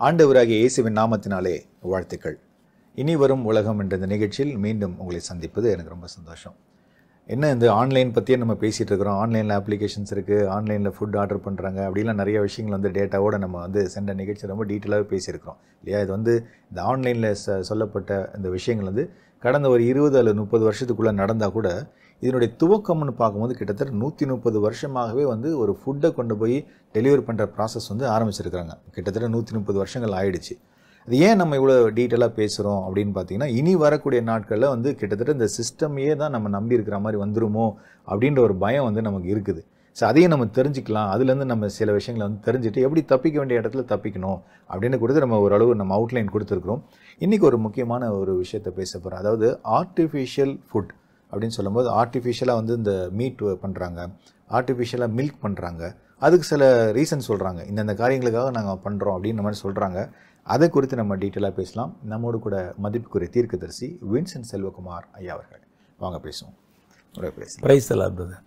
ஆண்டவராகிய இயேசுவின் நாமத்தினாலே வாழ்த்துக்கள் இனி வரும் உலகம் என்ற இந்த நிகழ்ச்சியில் மீண்டும் உங்களை சந்திப்பது எனக்கு ரொம்ப சந்தோஷம் என்ன இந்த ஆன்லைன் பற்றியே நம்ம பேசிகிட்டு இருக்கிறோம் ஆன்லைனில் அப்ளிகேஷன்ஸ் இருக்குது ஆன்லைனில் ஃபுட் ஆர்டர் பண்ணுறாங்க அப்படிலாம் நிறைய விஷயங்கள் வந்து டேட்டாவோட நம்ம வந்து சென்ற நிகழ்ச்சி ரொம்ப டீட்டெயிலாகவே பேசியிருக்கிறோம் இல்லையா இது வந்து இந்த ஆன்லைனில் ச சொல்லப்பட்ட இந்த விஷயங்கள் வந்து கடந்த ஒரு இருபது அல்லது முப்பது வருஷத்துக்குள்ளே நடந்தால் கூட இதனுடைய துவக்கம்னு பார்க்கும்போது கிட்டத்தட்ட நூற்றி முப்பது வருஷமாகவே வந்து ஒரு ஃபுட்டை கொண்டு போய் டெலிவரி பண்ணுற ப்ராசஸ் வந்து ஆரம்பிச்சிருக்கிறாங்க கிட்டத்தட்ட நூற்றி முப்பது வருஷங்கள் ஆயிடுச்சு அது ஏன் நம்ம இவ்வளோ டீட்டெயிலாக பேசுகிறோம் அப்படின்னு பார்த்தீங்கன்னா இனி வரக்கூடிய நாட்களில் வந்து கிட்டத்தட்ட இந்த சிஸ்டமையே தான் நம்ம நம்பி இருக்கிற மாதிரி வந்துருமோ அப்படின்ற ஒரு பயம் வந்து நமக்கு இருக்குது ஸோ அதையும் நம்ம தெரிஞ்சுக்கலாம் அதுலேருந்து நம்ம சில விஷயங்களை வந்து தெரிஞ்சுட்டு எப்படி தப்பிக்க வேண்டிய இடத்துல தப்பிக்கணும் அப்படின்னு கொடுத்து நம்ம ஓரளவு நம்ம அவுட்லைன் கொடுத்துருக்குறோம் இன்றைக்கி ஒரு முக்கியமான ஒரு விஷயத்தை பேச போகிறோம் அதாவது ஆர்டிஃபிஷியல் ஃபுட் அப்படின்னு சொல்லும்போது ஆர்டிஃபிஷியலாக வந்து இந்த மீட் பண்ணுறாங்க ஆர்டிஃபிஷியலாக மில்க் பண்ணுறாங்க அதுக்கு சில ரீசன் சொல்கிறாங்க இந்தந்த காரியங்களுக்காக நாங்கள் பண்ணுறோம் அப்படின்ற மாதிரி சொல்கிறாங்க அதை குறித்து நம்ம டீட்டெயிலாக பேசலாம் நம்மோடு கூட மதிப்புக்குரிய தீர்க்கதரிசி வின்சென்ட் செல்வகுமார் ஐயா அவர்கள் வாங்க பேசுவோம் உடைய பேசலாம் ப்ரைஸ் எல்லாம் பிரதர்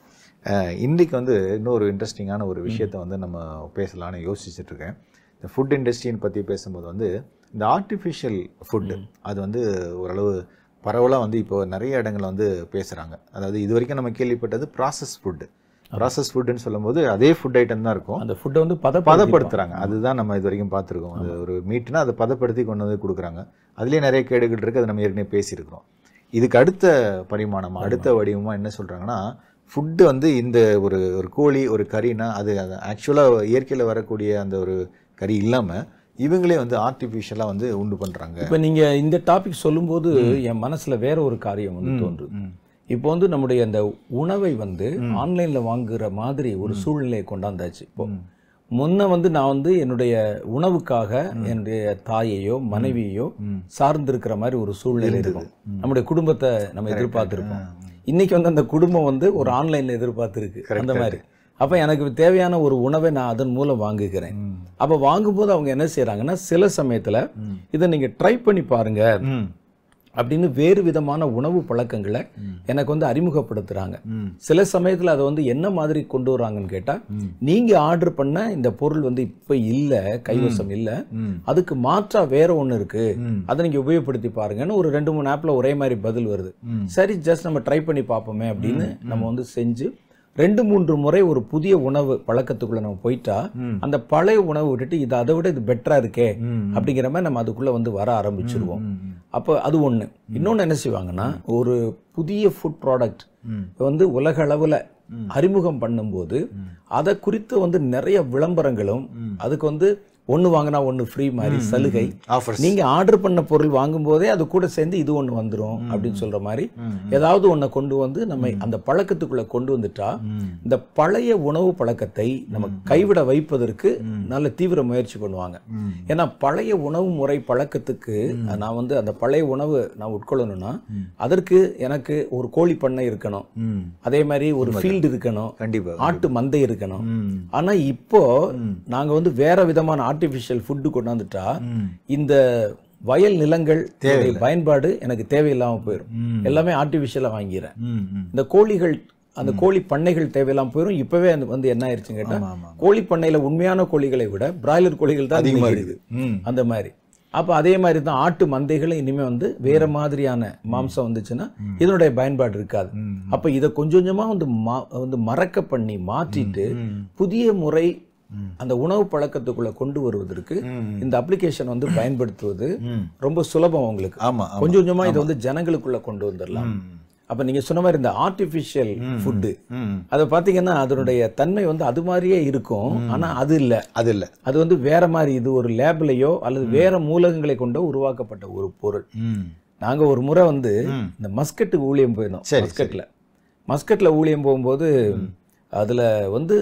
அஹ் இன்றைக்கி வந்து இன்னொரு இன்ட்ரெஸ்டிங்கான ஒரு விஷயத்தை வந்து நம்ம பேசலாம்னு யோசிச்சுட்டு இருக்கேன் இந்த ஃபுட் இண்டஸ்ட்ரின்னு பற்றி பேசும்போது வந்து இந்த ஆர்டிஃபிஷியல் ஃபுட்டு அது வந்து ஓரளவு பரவலாக வந்து இப்போ நிறைய இடங்கள்ல வந்து பேசுகிறாங்க அதாவது இது வரைக்கும் நம்ம கேள்விப்பட்டது ப்ராசஸ் ஃபுட்டு ப்ராசஸ் ஃபுட்டுன்னு சொல்லும்போது அதே ஃபுட் ஐட்டம் தான் இருக்கும் அந்த ஃபுட்டை வந்து பத பதப்படுத்துறாங்க அதுதான் நம்ம இது வரைக்கும் பார்த்துருக்கோம் அது ஒரு மீட்னா அதை பதப்படுத்தி கொண்டு வந்து கொடுக்குறாங்க அதுலேயே நிறைய கேடுகள் இருக்குது அதை நம்ம ஏற்கனவே பேசியிருக்கிறோம் இதுக்கு அடுத்த பரிமாணம் அடுத்த வடிவமாக என்ன சொல்கிறாங்கன்னா ஃபுட்டு வந்து இந்த ஒரு ஒரு கோழி ஒரு கறினா அது ஆக்சுவலாக இயற்கையில் வரக்கூடிய அந்த ஒரு கறி இல்லாமல் இவங்களே வந்து ஆர்டிஃபிஷியலாக வந்து உண்டு பண்ணுறாங்க இப்போ நீங்கள் இந்த டாபிக் சொல்லும்போது என் மனசுல வேற ஒரு காரியம் வந்து தோன்றுது இப்போ வந்து நம்முடைய அந்த உணவை வந்து ஆன்லைன்ல வாங்குற மாதிரி ஒரு சூழ்நிலையை கொண்டாந்தாச்சு இப்போ முன்ன வந்து நான் வந்து என்னுடைய உணவுக்காக என்னுடைய தாயையோ மனைவியையோ சார்ந்திருக்கிற மாதிரி ஒரு சூழ்நிலை இருக்கும் நம்முடைய குடும்பத்தை நம்ம எதிர்பார்த்திருப்போம் இன்னைக்கு வந்து அந்த குடும்பம் வந்து ஒரு ஆன்லைன்ல எதிர்பார்த்திருக்கு அந்த மாதிரி அப்ப எனக்கு தேவையான ஒரு உணவை நான் அதன் மூலம் வாங்குகிறேன் அப்ப வாங்கும்போது அவங்க என்ன செய்றாங்கன்னா சில சமயத்துல இதை நீங்க ட்ரை பண்ணி பாருங்க ம் அப்படின்னு வேறு விதமான உணவு பழக்கங்களை எனக்கு வந்து அறிமுகப்படுத்துறாங்க ம் சில சமயத்துல அதை வந்து என்ன மாதிரி கொண்டு வராங்கன்னு கேட்டா நீங்க ஆர்டர் பண்ண இந்த பொருள் வந்து இப்ப இல்ல கைவசம் இல்ல ம் அதுக்கு மாற்றா வேற ஒண்ணு இருக்கு ம் அதை நீங்க உபயோகப்படுத்தி பாருங்கன்னு ஒரு ரெண்டு மூணு ஆப்ல ஒரே மாதிரி பதில் வருது ம். சரி ஜஸ்ட் நம்ம ட்ரை பண்ணி பார்ப்போமே அப்படின்னு நம்ம வந்து செஞ்சு ரெண்டு மூன்று முறை ஒரு புதிய உணவு பழக்கத்துக்குள்ள நம்ம போயிட்டா ம். அந்த பழைய உணவு விட்டுட்டு இது அதை விட இது பெட்டரா இருக்கே ம் அப்படிங்கிற மாதிரி நம்ம அதுக்குள்ள வந்து வர ஆரம்பிச்சிருவோம் ம் ம் அப்போ அது ஒண்ணு இன்னொன்னு என்ன செய்வாங்கன்னா ஒரு புதிய ஃபுட் ப்ராடக்ட் ம் வந்து உலக அளவுல அறிமுகம் பண்ணும்போது அதை குறித்து வந்து நிறைய விளம்பரங்களும் அதுக்கு வந்து ஒண்ணு வாங்கினா ஒண்ணு ஃப்ரீ மாதிரி சலுகை ஆஃபர்ஸ் நீங்க ஆர்டர் பண்ண பொருள் வாங்கும்போதே அது கூட சேர்ந்து இது ஒண்ணு வந்துரும் அப்படின்னு சொல்ற மாதிரி ஏதாவது ஒண்ணை கொண்டு வந்து நம்ம அந்த பழக்கத்துக்குள்ள கொண்டு வந்துட்டா ம் இந்த பழைய உணவு பழக்கத்தை நம்ம கைவிட வைப்பதற்கு நல்ல தீவிர முயற்சி பண்ணுவாங்க ம் ஏன்னா பழைய உணவு முறை பழக்கத்துக்கு நான் வந்து அந்த பழைய உணவு நான் உட்கொள்ளணும்னா அதற்கு எனக்கு ஒரு கோழி பண்ணை இருக்கணும் ம் அதே மாதிரி ஒரு ஃபீல்டு இருக்கணும் கண்டிப்பா ஆட்டு மந்தை இருக்கணும் ம் ஆனா இப்போ நாங்க வந்து வேற விதமான ஆர்டிஃபிஷியல் ஃபுட்டு கொண்டாந்துட்டா ம் இந்த வயல் நிலங்கள் இதோடைய பயன்பாடு எனக்கு தேவையில்லாம போயிடும் ம் எல்லாமே ஆர்டிஃபிஷியலா வாங்கிறேன் ம் ம் இந்த கோழிகள் அந்த கோழி பண்ணைகள் தேவையில்லாம போயிடும் இப்பவே அந்த வந்து என்ன ஆயிருச்சுன்னு கேட்டா ஆமா ஆமா கோழி பண்ணையில உண்மையான கோழிகளை விட பிராய்லர் கோழிகள் தான் அதிகமா அதிகமாக இருக்குது ம் அந்த மாதிரி அப்ப அதே மாதிரி தான் ஆட்டு மந்தைகளும் இனிமே வந்து வேற மாதிரியான மாம்சம் வந்துச்சுன்னா இதனுடைய பயன்பாடு இருக்காது ம் அப்ப இதை கொஞ்சம் கொஞ்சமா வந்து மா- வந்து மறக்க பண்ணி மாற்றிட்டு ம் புதிய முறை அந்த உணவு பழக்கத்துக்குள்ள கொண்டு வருவதற்கு ம் இந்த அப்ளிகேஷன் வந்து பயன்படுத்துவது ம் ரொம்ப சுலபம் உங்களுக்கு ஆமா ஆமா கொஞ்சம் கொஞ்சமா இதை வந்து ஜனங்களுக்குள்ள கொண்டு வந்துடலாம் ம் அப்ப நீங்க சொன்ன மாதிரி இந்த ஆர்டிஃபிஷியல் ஃபுட்டு ம் அதை பார்த்தீங்கன்னா அதனுடைய தன்மை வந்து அது மாதிரியே இருக்கும் ஆனா அது இல்ல அது இல்ல அது வந்து வேற மாதிரி இது ஒரு லேபிளையோ அல்லது வேற மூலகங்களை கொண்டோ உருவாக்கப்பட்ட ஒரு பொருள் ம் நாங்க ஒரு முறை வந்து ம். இந்த மஸ்கட்டுக்கு ஊழியம் போயிருந்தோம் சரி, மஸ்கட்ல மஸ்கட்ல ஊழியம் போகும்போது அதுல வந்து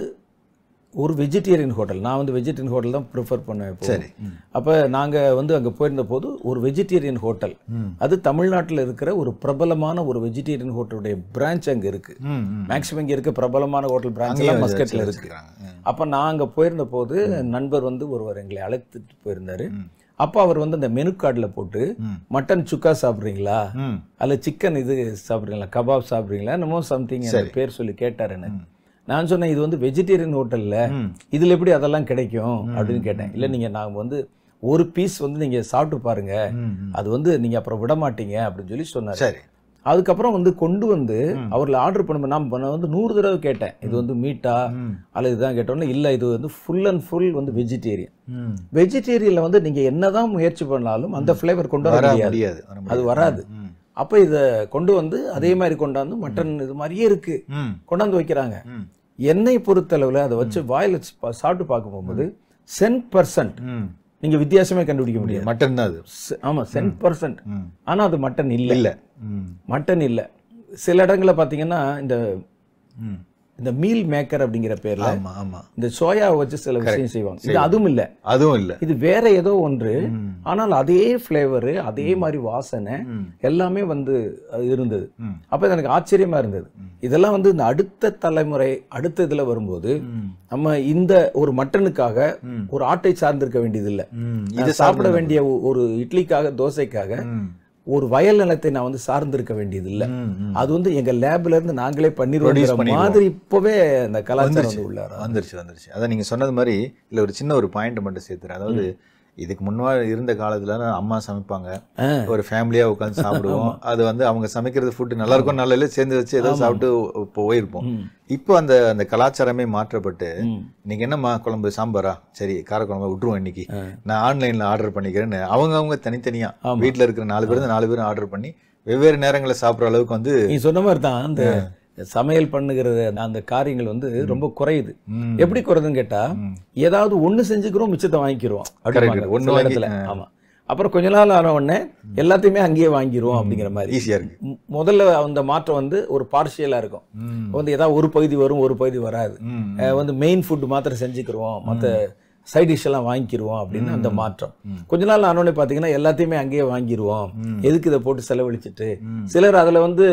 ஒரு வெஜிடேரியன் ஹோட்டல் நான் வந்து வெஜிடேரியன் ஹோட்டல் தான் ப்ரிஃபர் பண்ணுவேன் எப்பவும். சரி ம் அப்ப நாங்க வந்து அங்க போயிருந்த போது ஒரு வெஜிடேரியன் ஹோட்டல் ம் அது தமிழ்நாட்டுல இருக்கிற ஒரு பிரபலமான ஒரு வெஜிடேரியன் ஹோட்டலுடைய பிரான்ச் அங்க இருக்கு ம் ம் மேக்ஸிமம் இங்க இருக்க பிரபலமான ஹோட்டல் பிரான்ச் எல்லாம் மஸ்கட்ல இருக்கு வச்சுக்கிறாங்க அப்ப நான் அங்க போயிருந்த போது நண்பர் வந்து ஒருவர் எங்களை அழைத்துட்டு போயிருந்தாரு ம். அப்ப அவர் வந்து அந்த மெனு கார்டுல போட்டு ம். மட்டன் சுக்கா சாப்பிடுறீங்களா ம் அல்ல சிக்கன் இது சாப்பிடுறீங்களா கபாப் சாப்பிடுறீங்களா என்னமோ சம்திங் பேர் சொல்லி கேட்டார் எனக்கு நான் சொன்னேன் இது வந்து வெஜிடேரியன் ஹோட்டல்ல ம். இதுல எப்படி அதெல்லாம் கிடைக்கும் அப்படின்னு கேட்டேன் இல்ல நீங்க நாங்க வந்து ஒரு பீஸ் வந்து நீங்க சாப்பிட்டு பாருங்க ம், ம். அது வந்து நீங்க அப்புறம் விட மாட்டீங்க அப்படின்னு சொல்லி சொன்னாரு சரி அதுக்கப்புறம் வந்து கொண்டு வந்து அவர்ல ஆர்டர் பண்ணும்போது நான் நான் வந்து நூறு தடவை கேட்டேன் இது வந்து மீட்டா ம், அல்லது இதுதான் கேட்டோன்னே இல்லை இது வந்து ஃபுல் அண்ட் ஃபுல் வந்து வெஜிடேரியன் ம். வெஜிடேரியன்ல வந்து நீங்க என்னதான் முயற்சி பண்ணாலும் அந்த ஃப்ளேவர் கொண்டு வர வர முடியாது முடியாது வர அது முடியாது. வராது ம், அப்ப இத கொண்டு வந்து அதே மாதிரி கொண்டாந்து மட்டன் இது மாதிரியே இருக்கு ம், கொண்டாந்து வைக்கிறாங்க ம், என்னை பொறுத்தளவுல அதை வச்சு வாயில பா- சாப்பிட்டு பார்க்க போகும்போது சென் பர்சன்ட் ம். நீங்க வித்தியாசமே கண்டுபிடிக்க முடியாது மட்டன் தான் அது செ- ஆமா சென் பர்சன்ட் ம். ஆனா அது மட்டன் இல்ல இல்ல ம், மட்டன் இல்ல சில இடங்கள்ல பாத்தீங்கன்னா இந்த ம். இந்த மீல் மேக்கர் அப்படிங்கிற பேர்ல ஆமா ஆமா இந்த சோயாவை வச்சு சில விஷயம் செய்வாங்க இது அதுவும் இல்ல அதுவும் இல்ல இது வேற ஏதோ ஒன்று ம், ஆனால் அதே ஃப்ளேவரு அதே மாதிரி வாசனை ம், எல்லாமே வந்து அது இருந்தது ம். அப்போ இது எனக்கு ஆச்சரியமா இருந்தது இதெல்லாம் வந்து இந்த அடுத்த தலைமுறை அடுத்த இதுல வரும்போது ம், நம்ம இந்த ஒரு மட்டனுக்காக ம். ஒரு ஆட்டை சார்ந்திருக்க வேண்டியது இல்ல ம். இது இது சாப்பிட வேண்டிய ஒ- ஒரு இட்லிக்காக தோசைக்காக ம், ஒரு வயல் நிலத்தை நான் வந்து சார்ந்திருக்க வேண்டியது இல்ல ம், ம். அது வந்து எங்க லேப்ல இருந்து நாங்களே Produce பண்ணிடுவோம் பண்ணிடுவோம். மாதிரி இப்பவே இந்த கலாச்சாரம் வந்து உள்ளார வந்துருச்சு வந்துருச்சு அதான் நீங்க சொன்னது மாதிரி இல்ல ஒரு சின்ன ஒரு பாயிண்ட் மட்டும் சேர்த்துறேன் அதாவது இதுக்கு முன்னாடி இருந்த காலத்துல அம்மா சமைப்பாங்க ஆ. ஒரு ஃபேமிலியா உட்காந்து சாப்பிடுவோம் அது வந்து அவங்க சமைக்கிறது ஃபுட் நல்லா இருக்கும் நல்லா இல்லை சேர்ந்து வச்சு ஏதோ சாப்பிட்டு போயிருப்போம் ம். இப்போ அந்த அந்த கலாச்சாரமே மாற்றப்பட்டு ம். இன்னைக்கு என்னம்மா குழம்பு சாம்பாரா சரி காரக்குழம்பு விட்டுருவோம் இன்னைக்கு நான் ஆன்லைன்ல ஆர்டர் பண்ணிக்கிறேன்னு அவங்க அவங்க தனித்தனியா வீட்ல இருக்கிற நாலு பேர் இருந்து நாலு பேரும் ஆர்டர் பண்ணி வெவ்வேறு நேரங்களில் சாப்பிட்ற அளவுக்கு வந்து நீ சொன்ன மாதிரி தான் அந்த சமையல் பண்ணுகிறது அந்த காரியங்கள் வந்து ரொம்ப குறையுது ம், எப்படி குறையுதுன்னு கேட்டா ஏதாவது ஒண்ணு செஞ்சுக்கிறோம் மிச்சத்தை வாங்கிக்கிறோம் அப்படிம்பாங்க Correct. ஒண்ணு சில வாங்கி- இடத்துல ஆமா அப்புறம் கொஞ்ச நாள் ஆன உடனே எல்லாத்தையுமே அங்கேயே வாங்கிடுவோம் அப்படிங்கிற மாதிரி ஈஸியா இருக்கு மு- முதல்ல அந்த மாற்றம் வந்து ஒரு பார்ஷியலா இருக்கும் ம், வந்து ஏதாவது ஒரு பகுதி வரும் ஒரு பகுதி வராது ம், அஹ் வந்து மெயின் ஃபுட் மாத்திரம் செஞ்சுக்கிறோம் மற்ற சைட் டிஷ் எல்லாம் வாங்கிக்கிருவோம் அப்படின்னு அந்த மாற்றம் கொஞ்ச நாள் ஆனோடனே பார்த்தீங்கன்னா எல்லாத்தையுமே அங்கேயே வாங்கிடுவோம் எதுக்கு இதை போட்டு செலவழிச்சிட்டு சிலர் அதுல வந்து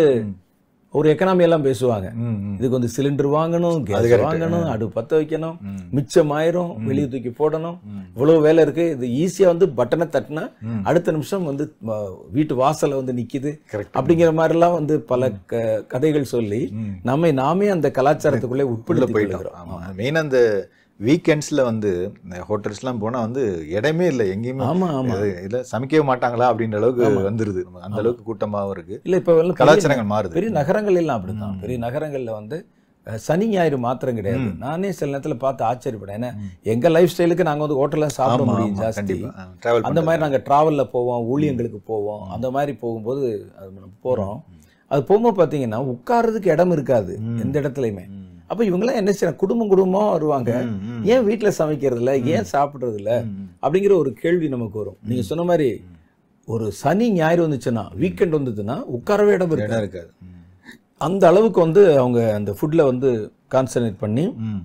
ஒரு எக்கனாமி எல்லாம் பேசுவாங்க ம், ம். இதுக்கு வந்து சிலிண்டர் வாங்கணும் கேஸ் வாங்கணும் அடுப்பு பத்த வைக்கணும் மிச்சமாயிரும் வெளியே தூக்கி போடணும் இவ்வளவு வேலை இருக்கு இது ஈஸியா வந்து பட்டனை தட்டினா அடுத்த நிமிஷம் வந்து ம, வீட்டு வாசல்ல வந்து நிக்குது Correct. அப்படிங்கிற மாதிரிலாம் வந்து பல க- கதைகள் சொல்லி நம்மை நாமே அந்த கலாச்சாரத்துக்குள்ளே உள்ள உட்படுத்தி போயிட்டோம் கொள்கிறோம் ஆமா மெயின் அந்த வீக்கெண்ட்ஸ்ல வந்து ஹோட்டல்ஸ்லாம் போனா வந்து இடமே இல்லை எங்கேயுமே ஆமா ஆமா இது- இல்ல சமைக்கவே மாட்டாங்களா அப்படின்ற அளவுக்கு வந்துருது நம்ம அந்த அளவுக்கு கூட்டமாவும் இருக்கு இல்ல இப்ப வந்து பெரிய- கலாச்சாரங்கள் மாறுது பெரிய நகரங்கள் எல்லாம் அப்படிதான் பெரிய நகரங்கள்ல வந்து அஹ், சனி ஞாயிறு மாத்திரம் கிடையாது நானே சில நேரத்துல பார்த்து ஆச்சரியப்படேன் ஏன்னா எங்க லைஃப் ஸ்டைலுக்கு நாங்க வந்து ஹோட்டல்ல சாப்பிட ஆமா முடியும் ஆமா ஜாஸ்தி கண்டிப்பா டிராவல் அந்த மாதிரி நாங்க டிராவல்ல போவோம் ஊழியங்களுக்கு போவோம் அந்த மாதிரி போகும்போது அது நம்ம போறோம் அது போகும்போது பாத்தீங்கன்னா உட்கார்றதுக்கு இடம் இருக்காது எந்த இடத்துலயுமே அப்ப இவங்கெல்லாம் என்ன செய்யறாங்க குடும்பம் குடும்பமா வருவாங்க ஏன் வீட்டுல சமைக்கிறது இல்ல ஏன் சாப்பிடுறது இல்ல அப்படிங்கிற ஒரு கேள்வி நமக்கு வரும் நீங்க சொன்ன மாதிரி ஒரு சனி ஞாயிறு வந்துச்சுன்னா வீக்கெண்ட் வந்துச்சுன்னா உட்காரவே இடம் இருக்கு இடம் இருக்காது ம். அந்த அளவுக்கு வந்து அவங்க அந்த ஃபுட்ல வந்து கான்சன்ட்ரேட் பண்ணி ம்.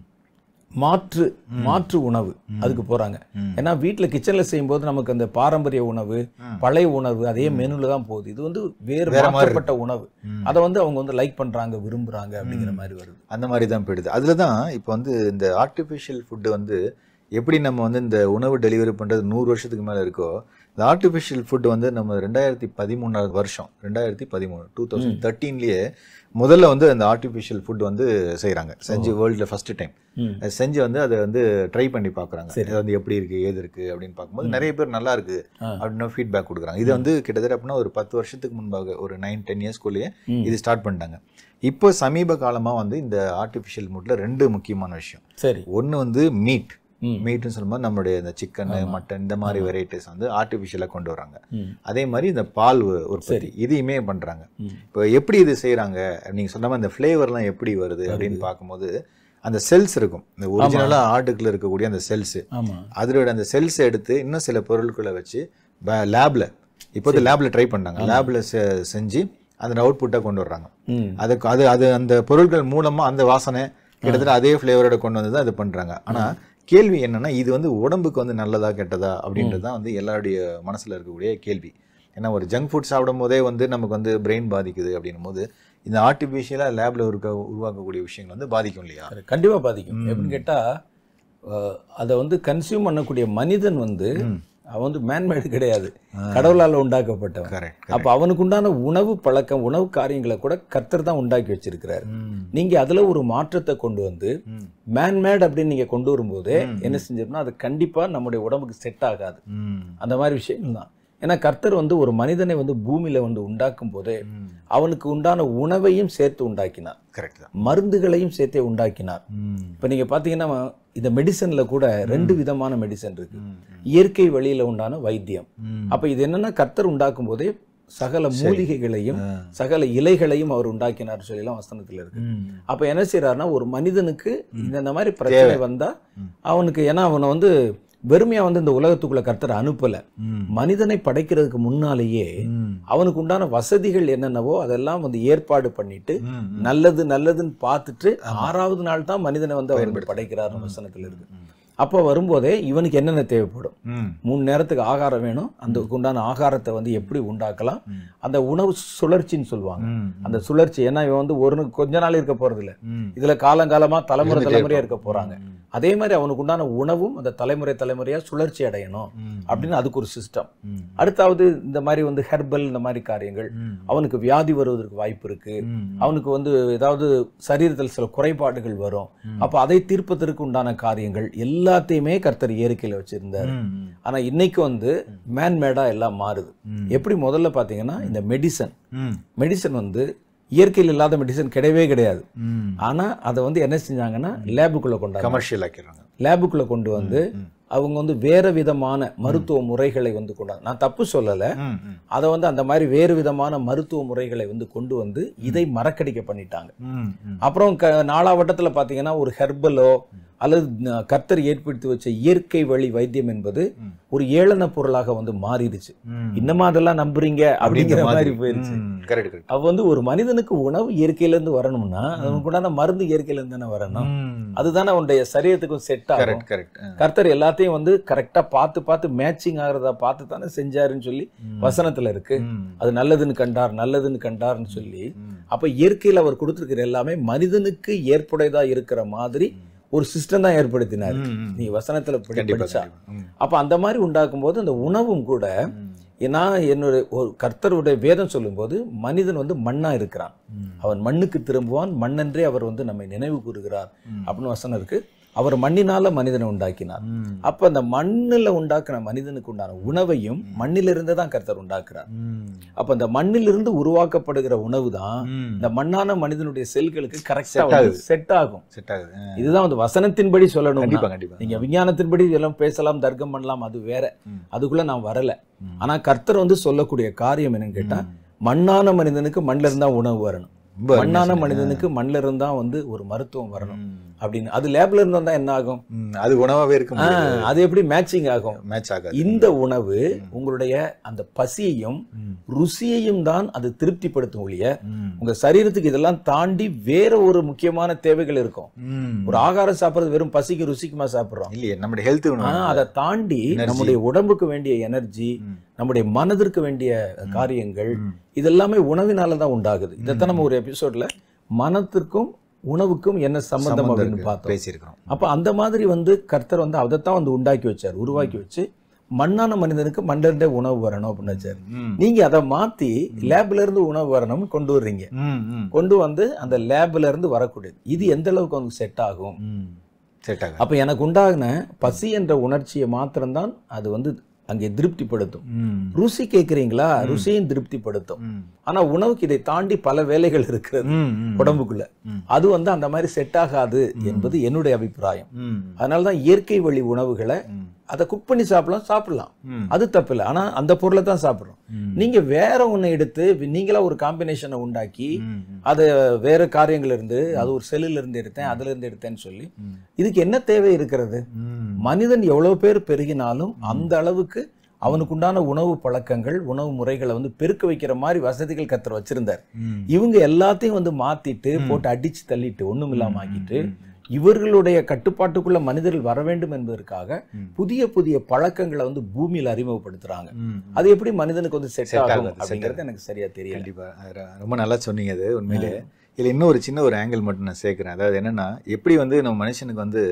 மாற்று மாற்று உணவு அதுக்கு போறாங்க ஏன்னா வீட்ல கிச்சன்ல செய்யும்போது நமக்கு அந்த பாரம்பரிய உணவு பழைய உணவு அதே மெனுல தான் போகுது இது வந்து வேறு வேற மாதிரி மாற்றப்பட்ட உணவு அதை வந்து அவங்க வந்து லைக் பண்றாங்க விரும்புறாங்க அப்படிங்கிற மாதிரி வருது அந்த மாதிரி தான் போயிடுது அதில் தான் இப்போ வந்து இந்த ஆர்டிஃபிஷியல் ஃபுட்டு வந்து எப்படி நம்ம வந்து இந்த உணவு டெலிவரி பண்ணுறது நூறு வருஷத்துக்கு மேலே இருக்கோ இந்த ஆர்டிஃபிஷியல் ஃபுட் வந்து நம்ம ரெண்டாயிரத்தி பதிமூணாவது வருஷம் ரெண்டாயிரத்தி பதிமூணு டூ தௌசண்ட் தேர்ட்டீன்லேயே முதல்ல வந்து அந்த ஆர்டிஃபிஷியல் ஃபுட் வந்து செய்கிறாங்க செஞ்சு வேர்ல்டில் ஃபஸ்ட்டு டைம் ம். செஞ்சு வந்து அதை வந்து ட்ரை பண்ணி பார்க்குறாங்க இது வந்து எப்படி இருக்குது ஏது இருக்குது அப்படின்னு பார்க்கும்போது நிறைய பேர் நல்லா இருக்கு அப்படின்னு ஃபீட்பேக் கொடுக்குறாங்க இது வந்து கிட்டத்தட்ட அப்படின்னா ஒரு பத்து வருஷத்துக்கு முன்பாக ஒரு நைன் டென் இயர்ஸ்க்குள்ளேயே இது ஸ்டார்ட் பண்ணிட்டாங்க இப்போ சமீப காலமாக வந்து இந்த ஆர்டிஃபிஷியல் ஃபுட்டில் ரெண்டு முக்கியமான விஷயம் சரி ஒன்று வந்து மீட் ம். மீட்னு சொல்லும்போது நம்மளுடைய இந்த சிக்கன் மட்டன் இந்த மாதிரி வெரைட்டிஸ் வந்து ஆர்டிஃபிஷியலாக கொண்டு வராங்க ம். அதே மாதிரி இந்த பால் உ- உற்பத்தி இதையுமே பண்ணுறாங்க இப்போ எப்படி இது செய்கிறாங்க நீங்கள் சொன்ன மாதிரி இந்த ஃப்ளேவர்லாம் எப்படி வருது அப்படின்னு பார்க்கும்போது அந்த செல்ஸ் இருக்கும் இந்த ஒரிஜினலாக ஆட்டுக்குள்ள இருக்கக்கூடிய அந்த செல்ஸ் ஆமா அதோட அந்த செல்ஸ் எடுத்து இன்னும் சில பொருட்களை வச்சு லேப்ல இப்போது லேப்ல ட்ரை பண்ணாங்க லேப்ல செஞ்சு அந்த அவுட்புட்டை கொண்டு வர்றாங்க ம் அதுக்கு அது அது அந்த பொருட்கள் மூலமா அந்த வாசனை கிட்டத்தட்ட அதே ஃப்ளேவரோட கொண்டு வந்து தான் இது பண்றாங்க ஆனா கேள்வி என்னன்னா இது வந்து உடம்புக்கு வந்து நல்லதா கெட்டதா அப்படின்றது தான் வந்து எல்லாருடைய மனசுல இருக்கக்கூடிய கேள்வி ஏன்னா ஒரு ஜங்க் ஃபுட் சாப்பிடும் போதே வந்து நமக்கு வந்து பிரெயின் பாதிக்குது அப்படின்னும் போது இந்த ஆர்டிஃபிஷியலாக லேப்ல இருக்க உருவாக்கக்கூடிய விஷயங்கள் வந்து பாதிக்கும் இல்லையா அது கண்டிப்பா பாதிக்கும் எப்படின்னு கேட்டா அஹ், அதை வந்து கன்சியூம் பண்ணக்கூடிய மனிதன் வந்து அவன் வந்து மேன்மேடு கிடையாது கடவுளால் உண்டாக்கப்பட்டவன் கரெக்ட் அப்ப அவனுக்கு உண்டான உணவு பழக்கம் உணவு காரியங்களை கூட கர்த்தர் தான் உண்டாக்கி வச்சிருக்கிறாரு நீங்க அதுல ஒரு மாற்றத்தை கொண்டு வந்து மேன்மேட் அப்படின்னு நீங்க கொண்டு வரும்போதே என்ன செஞ்சிருந்தோம் அது கண்டிப்பா நம்முடைய உடம்புக்கு செட் ஆகாது அந்த மாதிரி விஷயங்கள் தான் ஏன்னா கர்த்தர் வந்து ஒரு மனிதனை வந்து பூமியில வந்து உண்டாக்கும் போதே அவனுக்கு உண்டான உணவையும் சேர்த்து உண்டாக்கினார் கரெக்ட் தான் மருந்துகளையும் சேர்த்தே உண்டாக்கினார் இப்போ நீங்க பாத்தீங்கன்னா இந்த மெடிசன்ல கூட ரெண்டு விதமான மெடிசன் இருக்கு இயற்கை வழியில உண்டான வைத்தியம் அப்ப இது என்னன்னா கர்த்தர் உண்டாக்கும் போதே சகல மூலிகைகளையும் சகல இலைகளையும் அவர் உண்டாக்கினார் சொல்லலாம் வசனத்துல இருக்கு அப்ப என்ன செய்யறாருன்னா ஒரு மனிதனுக்கு இந்த இந்த மாதிரி பிரச்சனை வந்தா அவனுக்கு ஏன்னா அவனை வந்து வெறுமையா வந்து இந்த உலகத்துக்குள்ள கர்த்தர் அனுப்பல மனிதனை படைக்கிறதுக்கு முன்னாலேயே அவனுக்கு உண்டான வசதிகள் என்னென்னவோ அதெல்லாம் வந்து ஏற்பாடு பண்ணிட்டு நல்லது நல்லதுன்னு பார்த்துட்டு ஆறாவது நாள் தான் மனிதனை வந்து அவர் வந்து படைக்கிறார் வசனத்துல இருக்கு அப்போ வரும்போதே இவனுக்கு என்னென்ன தேவைப்படும் மூணு நேரத்துக்கு ஆகாரம் வேணும் அந்த உண்டான ஆகாரத்தை வந்து எப்படி உண்டாக்கலாம் அந்த உணவு சுழற்சின்னு சொல்லுவாங்க அந்த சுழற்சி ஏன்னா இவன் வந்து ஒரு கொஞ்ச நாள் இருக்க போறது இல்ல இதுல காலங்காலமா தலைமுறை இருந்துட்டே தலைமுறையா இருக்க போறாங்க அதே மாதிரி அவனுக்கு உண்டான உணவும் அந்த தலைமுறை தலைமுறையா சுழற்சி அடையணும் அப்படின்னு அதுக்கு ஒரு சிஸ்டம் அடுத்தாவது இந்த மாதிரி வந்து ஹெர்பல் இந்த மாதிரி காரியங்கள் அவனுக்கு வியாதி வருவதற்கு வாய்ப்பு இருக்கு அவனுக்கு வந்து ஏதாவது சரீரத்தில் சில குறைபாடுகள் வரும் அப்ப அதை தீர்ப்பதற்கு உண்டான காரியங்கள் எல்லாத்தையுமே கர்த்தர் இயற்கையில வச்சிருந்தார் ஆனா இன்னைக்கு வந்து மேன்மேடா எல்லாம் மாறுது எப்படி முதல்ல பாத்தீங்கன்னா இந்த மெடிசன் மெடிசன் வந்து இயற்கையில் இல்லாத மெடிசன் கிடையவே கிடையாது ஆனா அதை வந்து என்ன செஞ்சாங்கன்னா லேபுக்குள்ள கொண்டாங்க கமர்ஷியல் ஆக்கிடுறாங்க லேபுக்குள்ள கொண்டு வந்து அவங்க வந்து வேற விதமான மருத்துவ முறைகளை வந்து கொண்டாங்க நான் தப்பு சொல்லல அதை வந்து அந்த மாதிரி வேறு விதமான மருத்துவ முறைகளை வந்து கொண்டு வந்து இதை மறக்கடிக்க பண்ணிட்டாங்க அப்புறம் க நாலாவட்டத்துல பாத்தீங்கன்னா ஒரு ஹெர்பலோ அல்லது ந- கர்த்தர் ஏற்படுத்தி வச்ச இயற்கை வழி வைத்தியம் என்பது ஒரு ஏளன பொருளாக வந்து மாறிடுச்சு இன்னமா அதெல்லாம் நம்புறீங்க அப்படிங்கிற மாதிரி போயிருச்சு கரெக்ட் கரெக்ட் அப்ப வந்து ஒரு மனிதனுக்கு உணவு இயற்கையில இருந்து வரணும்னா அவனுக்கு உண்டான மருந்து இயற்கையில இருந்து தானே வரணும் அதுதானே அவனுடைய சரீரத்துக்கும் செட் ஆகும் கரெக்ட் கரெக்ட் கர்த்தர் எல்லாத்தையும் வந்து கரெக்டா பார்த்து பார்த்து மேட்சிங் ஆகிறதா பார்த்து தானே செஞ்சாருன்னு சொல்லி வசனத்துல இருக்கு அது நல்லதுன்னு கண்டார் நல்லதுன்னு கண்டார்னு சொல்லி அப்ப இயற்கையில் அவர் கொடுத்திருக்கிற எல்லாமே மனிதனுக்கு ஏற்புடையதா இருக்கிற மாதிரி ஒரு சிஸ்டம் தான் ஏற்படுத்தினார் நீ வசனத்துல படி- கண்டிப்பா படிச்சா கண்டிப்பா. ம். அப்ப அந்த மாதிரி உண்டாக்கும் போது அந்த உணவும் கூட நான் என்னுடைய ஒரு கர்த்தருடைய வேதம் சொல்லும்போது மனிதன் வந்து மண்ணா இருக்கிறான் அவன் மண்ணுக்கு திரும்புவான் மண்ணென்றே அவர் வந்து நம்மை நினைவு கூறுகிறார் அப்படின்னு வசனம் இருக்கு அவர் மண்ணினால மனிதனை உண்டாக்கினார் அப்ப அந்த மண்ணுல உண்டாக்கின மனிதனுக்கு உண்டான உணவையும் மண்ணிலிருந்து தான் கர்த்தர் உண்டாக்குறார் அப்ப அந்த மண்ணிலிருந்து உருவாக்கப்படுகிற உணவு தான் இந்த மண்ணான மனிதனுடைய செல்களுக்கு கரெக்டா Set ஆகுது. செட் ஆகும் செட் ஆகுது ஆ. இதுதான் வந்து வசனத்தின்படி சொல்லணும் கண்டிப்பா கண்டிப்பா நீங்க விஞ்ஞானத்தின்படி எல்லாம் பேசலாம் தர்க்கம் பண்ணலாம் அது வேற ம். அதுக்குள்ள நான் வரல ஆனா கர்த்தர் வந்து சொல்லக்கூடிய காரியம் என்னன்னு கேட்டா மண்ணான மனிதனுக்கு மண்ணில இருந்தா உணவு வரணும் ரொம்ப அருமையா மண்ணான சொன்னீங்க. மனிதனுக்கு மண்ணில இருந்தா வந்து ஒரு மருத்துவம் வரணும் ம். அப்படின்னு அது லேப்ல இருந்தா தான் என்ன ஆகும் ம். அது உணவாவே இருக்க ஆ, அது எப்படி மேட்சிங் ஆகும் மேட்ச் ஆகாது இந்த உணவு உங்களுடைய அந்த பசியையும் ம். ருசியையும் தான் அது திருப்திப்படுத்தும் ஒழிய ம். உங்க சரீரத்துக்கு இதெல்லாம் தாண்டி வேற ஒரு முக்கியமான தேவைகள் இருக்கும் ம். ஒரு ஆகாரம் சாப்பிடுறது வெறும் பசிக்கு ருசிக்குமா சாப்பிடுறோம் இல்லையே நம்முடைய ஹெல்த் ஆனா அதை தாண்டி Energy. நம்முடைய உடம்புக்கு வேண்டிய எனர்ஜி ம். நம்முடைய மனதிற்கு வேண்டிய காரியங்கள் ம். இதெல்லாமே உணவினால தான் உண்டாகுது இதைத்தான் நம்ம ஒரு எபிசோட்ல மனத்திற்கும் உணவுக்கும் என்ன சம்பந்தம் அப்படின்னு பார்த்தோம் பேசியிருக்கிறோம் அப்ப அந்த மாதிரி வந்து கர்த்தர் வந்து அதைத்தான் வந்து உண்டாக்கி வச்சார் உருவாக்கி வச்சு மண்ணான மனிதனுக்கு மண்ணிலிருந்தே உணவு வரணும் அப்படின்னு வச்சார் ம். நீங்க அதை மாத்தி லேப்ல இருந்து உணவு வரணும்னு கொண்டு வர்றீங்க ம். ம். கொண்டு வந்து அந்த லேப்ல இருந்து வரக்கூடியது இது எந்த அளவுக்கு உங்களுக்கு செட் ஆகும் ம். செட் ஆகாது அப்ப எனக்கு உண்டாகின பசி என்ற உணர்ச்சியை மாத்திரம்தான் அது வந்து அங்கே திருப்திப்படுத்தும் ம். ருசி கேட்குறீங்களா ருசியும் திருப்திப்படுத்தும் ம். ஆனா உணவுக்கு இதை தாண்டி பல வேலைகள் இருக்கிறது ம். ம். உடம்புக்குள்ள ம். அது வந்து அந்த மாதிரி செட் ஆகாது என்பது என்னுடைய அபிப்பிராயம் ம். அதனாலதான் இயற்கை வழி உணவுகளை ம். அதை குக் பண்ணி சாப்பிடலாம் சாப்பிடலாம் ம். அது தப்பில்லை ஆனா அந்த பொருளை தான் சாப்பிடுறோம் ம். நீங்க வேற ஒண்ணை எடுத்து நீங்களா ஒரு காம்பினேஷனை உண்டாக்கி ம். அது வேற காரியங்கள் இருந்து அது ஒரு செல்லுல இருந்து எடுத்தேன் அதுல இருந்து எடுத்தேன்னு சொல்லி ம். இதுக்கு என்ன தேவை இருக்கிறது ம். மனிதன் எவ்வளவு பேர் பெருகினாலும் அந்த அளவுக்கு அவனுக்கு உண்டான உணவு பழக்கங்கள் உணவு முறைகளை வந்து பெருக்க வைக்கிற மாதிரி வசதிகள் கத்தர் வச்சிருந்தார் ம். இவங்க எல்லாத்தையும் வந்து மாத்திட்டு போட்டு அடிச்சு தள்ளிட்டு ஒண்ணும் இல்லாம ஆக்கிட்டு இவர்களுடைய கட்டுப்பாட்டுக்குள்ள மனிதர்கள் வர வேண்டும் என்பதற்காக ம். புதிய புதிய பழக்கங்களை வந்து பூமியில அறிமுகப்படுத்துறாங்க ம். அது எப்படி மனிதனுக்கு வந்து செட் Set ஆகும் ஆகாது, set அப்படிங்கிறது எனக்கு சரியா தெரியல கண்டிப்பா அது ர- ரொம்ப நல்லா சொன்னீங்க அது உண்மையிலே இதுல இன்னும் ஒரு சின்ன ஒரு ஆங்கிள் மட்டும் நான் சேர்க்கிறேன் அதாவது என்னன்னா எப்படி வந்து நம்ம மனுஷனுக்கு வந்து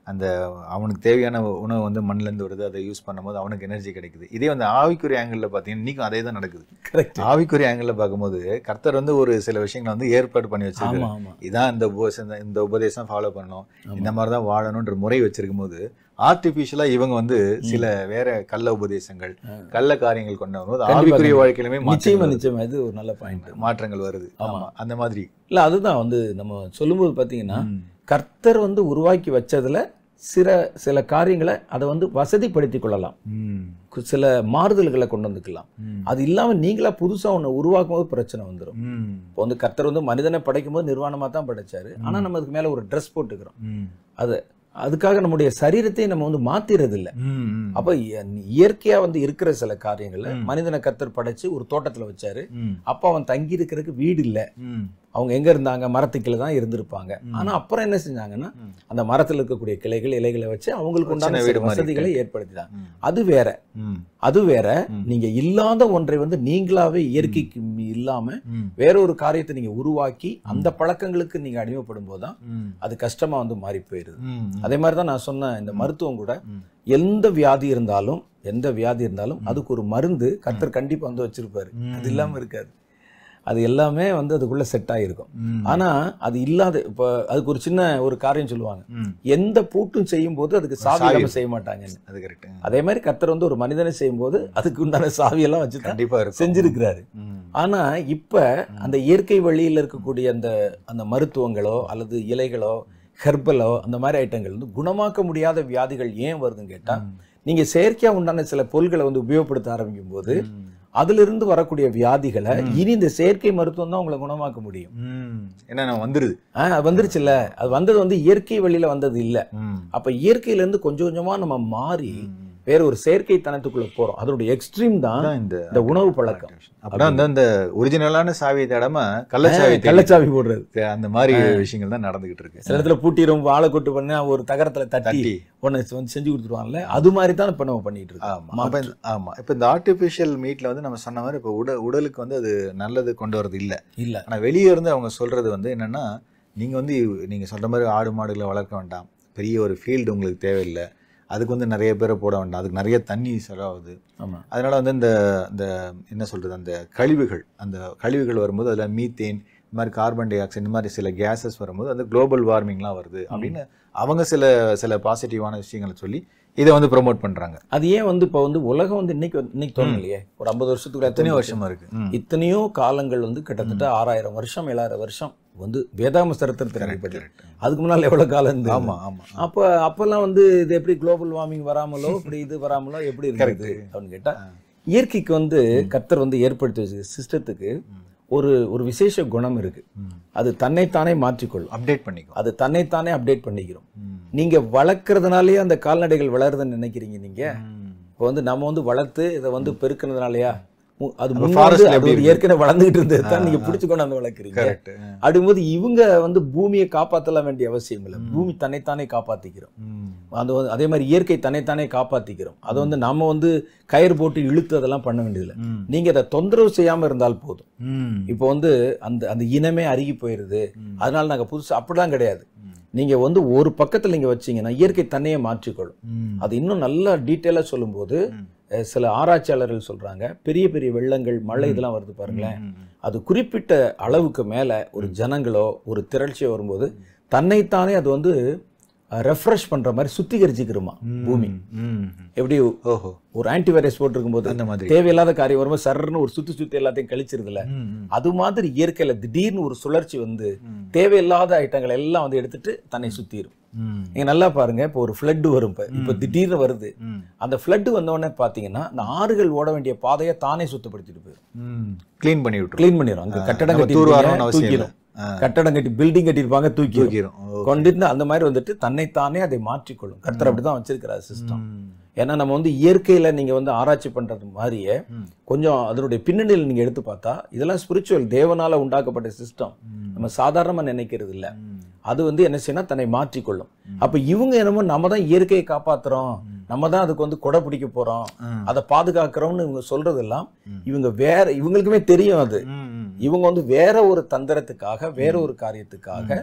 அந்த அவனுக்கு தேவையான உணவு வந்து மண்ணிலேருந்து வருது அதை யூஸ் பண்ணும்போது அவனுக்கு எனர்ஜி கிடைக்குது இதே வந்து ஆவிக்குரிய ஆங்கிளில் பார்த்தீங்கன்னா இன்னைக்கும் அதே தான் நடக்குது கரெக்ட் ஆவிக்குரிய ஆங்கிளில் பார்க்கும்போது கர்த்தர் வந்து ஒரு சில விஷயங்களை வந்து ஏற்பாடு பண்ணி ஆமா வச்சிருக்காரு ஆமா இதான் இந்த உபதேசம் தான், இந்த உபதேசம் ஃபாலோ பண்ணணும் இந்த மாதிரி தான் வாழணுன்ற முறை வச்சிருக்கும் போது ஆர்டிஃபிஷியலா இவங்க வந்து சில வேற கள்ள உபதேசங்கள் கள்ள காரியங்கள் கொண்டு வரும்போது கண்டிப்பா, ஆவிக்குரிய கண்டிப்பா. வாழ்க்கையிலுமே நிச்சயமா மாற்றங்கள் வருது. நிச்சயமா இது ஒரு நல்ல பாயிண்ட் மாற்றங்கள் வருது ஆமா. ஆமா அந்த மாதிரி இல்ல அதுதான் வந்து நம்ம சொல்லும்போது பாத்தீங்கன்னா ம். கர்த்தர் வந்து உருவாக்கி வச்சதுல சில சில காரியங்களை அதை வந்து வசதிப்படுத்தி கொள்ளலாம் ம். கு- சில மாறுதல்களை கொண்டு வந்துக்கலாம் ம். அது இல்லாம நீங்களா புதுசா ஒண்ணு உருவாக்கும் போது பிரச்சனை வந்துடும் ம். இப்போ வந்து கர்த்தர் வந்து மனிதனை படைக்கும் போது நிர்வாணமா தான் படைச்சாரு ஆனா நம்ம அதுக்கு மேல ஒரு ட்ரெஸ் போட்டுக்கிறோம் ம். அது அதுக்காக நம்முடைய சரீரத்தை நம்ம வந்து மாத்திறது இல்ல ம். ம். அப்ப இய- இயற்கையா வந்து இருக்கிற சில காரியங்கள்ல மனிதனை கர்த்தர் படைச்சு ஒரு தோட்டத்துல வச்சாரு ம். அப்ப அவன் தங்கி இருக்கிறதுக்கு வீடு இல்ல ம். அவங்க எங்க இருந்தாங்க மரத்துக்குள்ள தான் இருந்திருப்பாங்க ஆனா அப்புறம் என்ன செஞ்சாங்கன்னா ம். அந்த மரத்துல இருக்கக்கூடிய கிளைகள் இலைகளை வச்சு அவங்களுக்கு உண்டான சின்ன சில வீடு மாதிரி வசதிகளை ஏற்படுத்திட்டாங்க ம். அது வேற ம். அது வேற ம். நீங்க இல்லாத ஒன்றை வந்து நீங்களாவே இயற்கைக்கு மி- இல்லாம ம். வேற ஒரு காரியத்தை நீங்க உருவாக்கி அந்த பழக்கங்களுக்கு நீங்க அடிமைப்படும் போதுதான் ம். அது கஷ்டமா வந்து மாறி போயிருது ம். அதே மாதிரி தான் நான் சொன்ன இந்த மருத்துவம் கூட ம். எந்த வியாதி இருந்தாலும் எந்த வியாதி இருந்தாலும் அதுக்கு ஒரு மருந்து கர்த்தர் கண்டிப்பா வந்து வச்சிருப்பாரு அது இல்லாம இருக்காது அது எல்லாமே வந்து அதுக்குள்ள செட் ஆகிருக்கும் ம். ஆனா அது இல்லாத இப்போ அதுக்கு ஒரு சின்ன ஒரு காரியம் சொல்லுவாங்க ம். எந்த பூட்டும் செய்யும் போது அதுக்கு சாவி சாவி இல்லாம செய்ய மாட்டாங்கன்னு அது கரெக்ட் அதே மாதிரி கர்த்தர் வந்து ஒரு மனிதனை செய்யும் போது அதுக்கு உண்டான சாவியெல்லாம் வச்சு தான் கண்டிப்பா இருக்கும் செஞ்சிருக்கிறாரு ம். ஆனா இப்ப அந்த இயற்கை வழியில இருக்கக்கூடிய அந்த அந்த மருத்துவங்களோ அல்லது இலைகளோ ஹெர்பலோ அந்த மாதிரி ஐட்டங்கள் வந்து குணமாக்க முடியாத வியாதிகள் ஏன் வருதுன்னு கேட்டா நீங்க செயற்கையா உண்டான சில பொருட்களை வந்து உபயோகப்படுத்த ஆரம்பிக்கும் போது ம். அதுல இருந்து வரக்கூடிய வியாதிகளை இனி இந்த செயற்கை மருத்துவம் தான் உங்களை குணமாக்க முடியும் ம். என்ன வந்துருது ஆஹ் அது வந்துருச்சுல்ல அது வந்தது வந்து இயற்கை வழியில வந்தது இல்ல ம். அப்ப இயற்கையில இருந்து கொஞ்சம் கொஞ்சமா நம்ம மாறி வேற ஒரு செயற்கை தனத்துக்குள்ள போறோம் அதனுடைய எக்ஸ்ட்ரீம் தான் அதான் இந்த இந்த உணவு பழக்கம் அப்புறம் அந்த அந்த ஒரிஜினலான சாவியை தேடாம கள்ளச்சாவி தேடி கள்ளச்சாவி போடுறது அந்த மாதிரி விஷயங்கள் தான் நடந்துகிட்டு இருக்கு சில இடத்துல பூட்டிரும் வாழை கொட்டு பண்ணா ஒரு தகரத்துல தட்டி தட்டி ஒன்னு வந்து செஞ்சு கொடுத்துருவாங்கல்ல அது மாதிரி தான் இப்ப நம்ம பண்ணிட்டு ஆமா இருக்கோம் அப்ப இந்த- ஆமா இப்ப இந்த ஆர்டிபிஷியல் மீட்ல வந்து நம்ம சொன்ன மாதிரி இப்ப உட உடலுக்கு வந்து அது நல்லது கொண்டு வரது இல்ல இல்ல ஆனா வெளியே இருந்து அவங்க சொல்றது வந்து என்னன்னா நீங்க வந்து நீங்க சொல்ற மாதிரி ஆடு மாடுகளை வளர்க்க வேண்டாம் பெரிய ஒரு ஃபீல்டு உங்களுக்கு தேவையில்லை அதுக்கு வந்து நிறைய பேரை போட வேண்டாம் அதுக்கு நிறைய தண்ணி செலவாகுது ஆமா அதனால வந்து இந்த இந்த என்ன சொல்றது அந்த கழிவுகள் அந்த கழிவுகள் வரும்போது அதில் மீத்தேன் இந்த மாதிரி கார்பன் டை ஆக்சைடு இந்த மாதிரி சில கேஸஸ் வரும்போது அந்த குளோபல் வார்மிங்லாம் வருது அப்படின்னு அவங்க சில சில பாசிட்டிவான விஷயங்களை சொல்லி இதை வந்து ப்ரோமோட் பண்றாங்க அது ஏன் வந்து இப்ப வந்து உலகம் வந்து இன்னைக்கு வந்து- இன்னைக்கு தோணலையே ஒரு ஐம்பது வருஷத்துக்கு எத்தனையோ வருஷமா இருக்கு ம். இத்தனையோ காலங்கள் வந்து கிட்டத்தட்ட ஆறாயிரம் வருஷம் ஏழாயிரம் வருஷம் வந்து வேதாம சரித்திரத்தில் அடிப்படை Correct. அதுக்கு முன்னால எவ்வளவு காலம் இருந்தது ஆமா ஆமா அப்ப அப்பெல்லாம் வந்து இது எப்படி குளோபல் வார்மிங் வராமலோ இப்படி இது வராமலோ எப்படி இருக்குது அப்படின்னு கேட்டா இயற்கைக்கு வந்து கர்த்தர் வந்து ஏற்படுத்தி வச்ச சிஸ்டத்துக்கு ஒரு ஒரு விசேஷ குணம் இருக்கு அது தன்னைத்தானே மாற்றிக்கொள்ளும் அப்டேட் பண்ணிக்கோ அது தன்னைத்தானே அப்டேட் பண்ணிக்கிறோம் ம். நீங்க வளர்க்கறதுனாலயே அந்த கால்நடைகள் வளருதுன்னு நினைக்கிறீங்க நீங்க ம். இப்போ வந்து நம்ம வந்து வளர்த்து இதை வந்து பெருக்கினதுனாலயா மு- அது அப்ப முன்ன forest வந்து ல அது எப்படி ஒரு ஏற்கனவே வளர்ந்துகிட்டு இருந்தது தான் நீங்க பிடிச்சு கொண்டாந்து வளர்க்குறீங்க கரெக்ட் அப்படிங்கும்போது இவங்க வந்து பூமியை காப்பாற்றலாம் வேண்டிய அவசியம் இல்லை பூமி தன்னைத்தானே காப்பாத்திக்கிறோம் அது வந்து அதே மாதிரி இயற்கை தன்னைத்தானே காப்பாத்திக்கிறோம் அதை வந்து நம்ம வந்து கயிறு போட்டு இழுத்து அதெல்லாம் பண்ண வேண்டியதில்லை நீங்க அதை தொந்தரவு செய்யாம இருந்தால் போதும் இப்போ வந்து அந்த அந்த இனமே அருகி போயிருது அதனால நாங்க புதுசா அப்படிலாம் கிடையாது நீங்க வந்து ஒரு பக்கத்துல நீங்க வச்சீங்கன்னா இயற்கை தன்னையே மாற்றிக்கொள்ளும் அது இன்னும் நல்லா டீட்டெயிலாக சொல்லும்போது அஹ், சில ஆராய்ச்சியாளர்கள் சொல்றாங்க பெரிய பெரிய வெள்ளங்கள் மழை இதெல்லாம் வருது பாருங்களேன் அது குறிப்பிட்ட அளவுக்கு மேல ஒரு ஜனங்களோ ஒரு திரட்சியோ வரும்போது தன்னைத்தானே அது வந்து ரெஃப்ரெஷ் பண்ற மாதிரி சுத்திகரிச்சுக்கிறோமா பூமி எப்படி ஓஹோ ஒரு ஆன்டிவைரஸ் போட்டிருக்கும் போது அந்த மாதிரி தேவையில்லாத காரியம் வரும்போது சர்ன்னு ஒரு சுத்தி சுத்தி எல்லாத்தையும் கழிச்சிருதுல அது மாதிரி இயற்கையில திடீர்னு ஒரு சுழற்சி வந்து தேவையில்லாத ஐட்டங்களை எல்லாம் வந்து எடுத்துட்டு தன்னை சுத்திரும் நீங்க நல்லா பாருங்க இப்போ ஒரு ஃப்ளட் வரும் இப்ப இப்போ திடீர்னு வருது அந்த ஃப்ளட் வந்த உடனே பாத்தீங்கன்னா அந்த ஆறுகள் ஓட வேண்டிய பாதையை தானே சுத்தப்படுத்திட்டு போயிடும் க்ளீன் பண்ணி விட்டுரும் க்ளீன் பண்ணிடும் அங்க கட்டடம் நம்ம கட்டி தூர்வாரணும்னு அவசியம் தூக்கிடும் கட்டடம் கட்டி பில்டிங் கட்டியிருப்பாங்க தூக்கி தூக்கிரும் ஓ. கொண்டு அந்த மாதிரி வந்துட்டு தன்னைத்தானே அதை மாற்றிக்கொள்ளும் கர்த்தர் அப்படிதான் வச்சிருக்கிறார் சிஸ்டம் ஏன்னா நம்ம வந்து இயற்கையில நீங்க வந்து ஆராய்ச்சி பண்றது மாதிரியே கொஞ்சம் அதனுடைய பின்னணியில் நீங்க எடுத்து பார்த்தா இதெல்லாம் ஸ்பிரிச்சுவல் தேவனால உண்டாக்கப்பட்ட சிஸ்டம் நம்ம சாதாரணமா நினைக்கிறது இல்ல அது வந்து என்ன செய்யணும் தன்னை மாற்றிக்கொள்ளும் அப்ப இவங்க என்னமோ நம்ம தான் இயற்கையை காப்பாத்துறோம் நம்ம தான் அதுக்கு வந்து கொடை பிடிக்க போறோம் அதை பாதுகாக்கிறோம்னு இவங்க சொல்றதெல்லாம் இவங்க வேற இவங்களுக்குமே தெரியும் அது இவங்க வந்து வேற ஒரு தந்திரத்துக்காக வேற ஒரு காரியத்துக்காக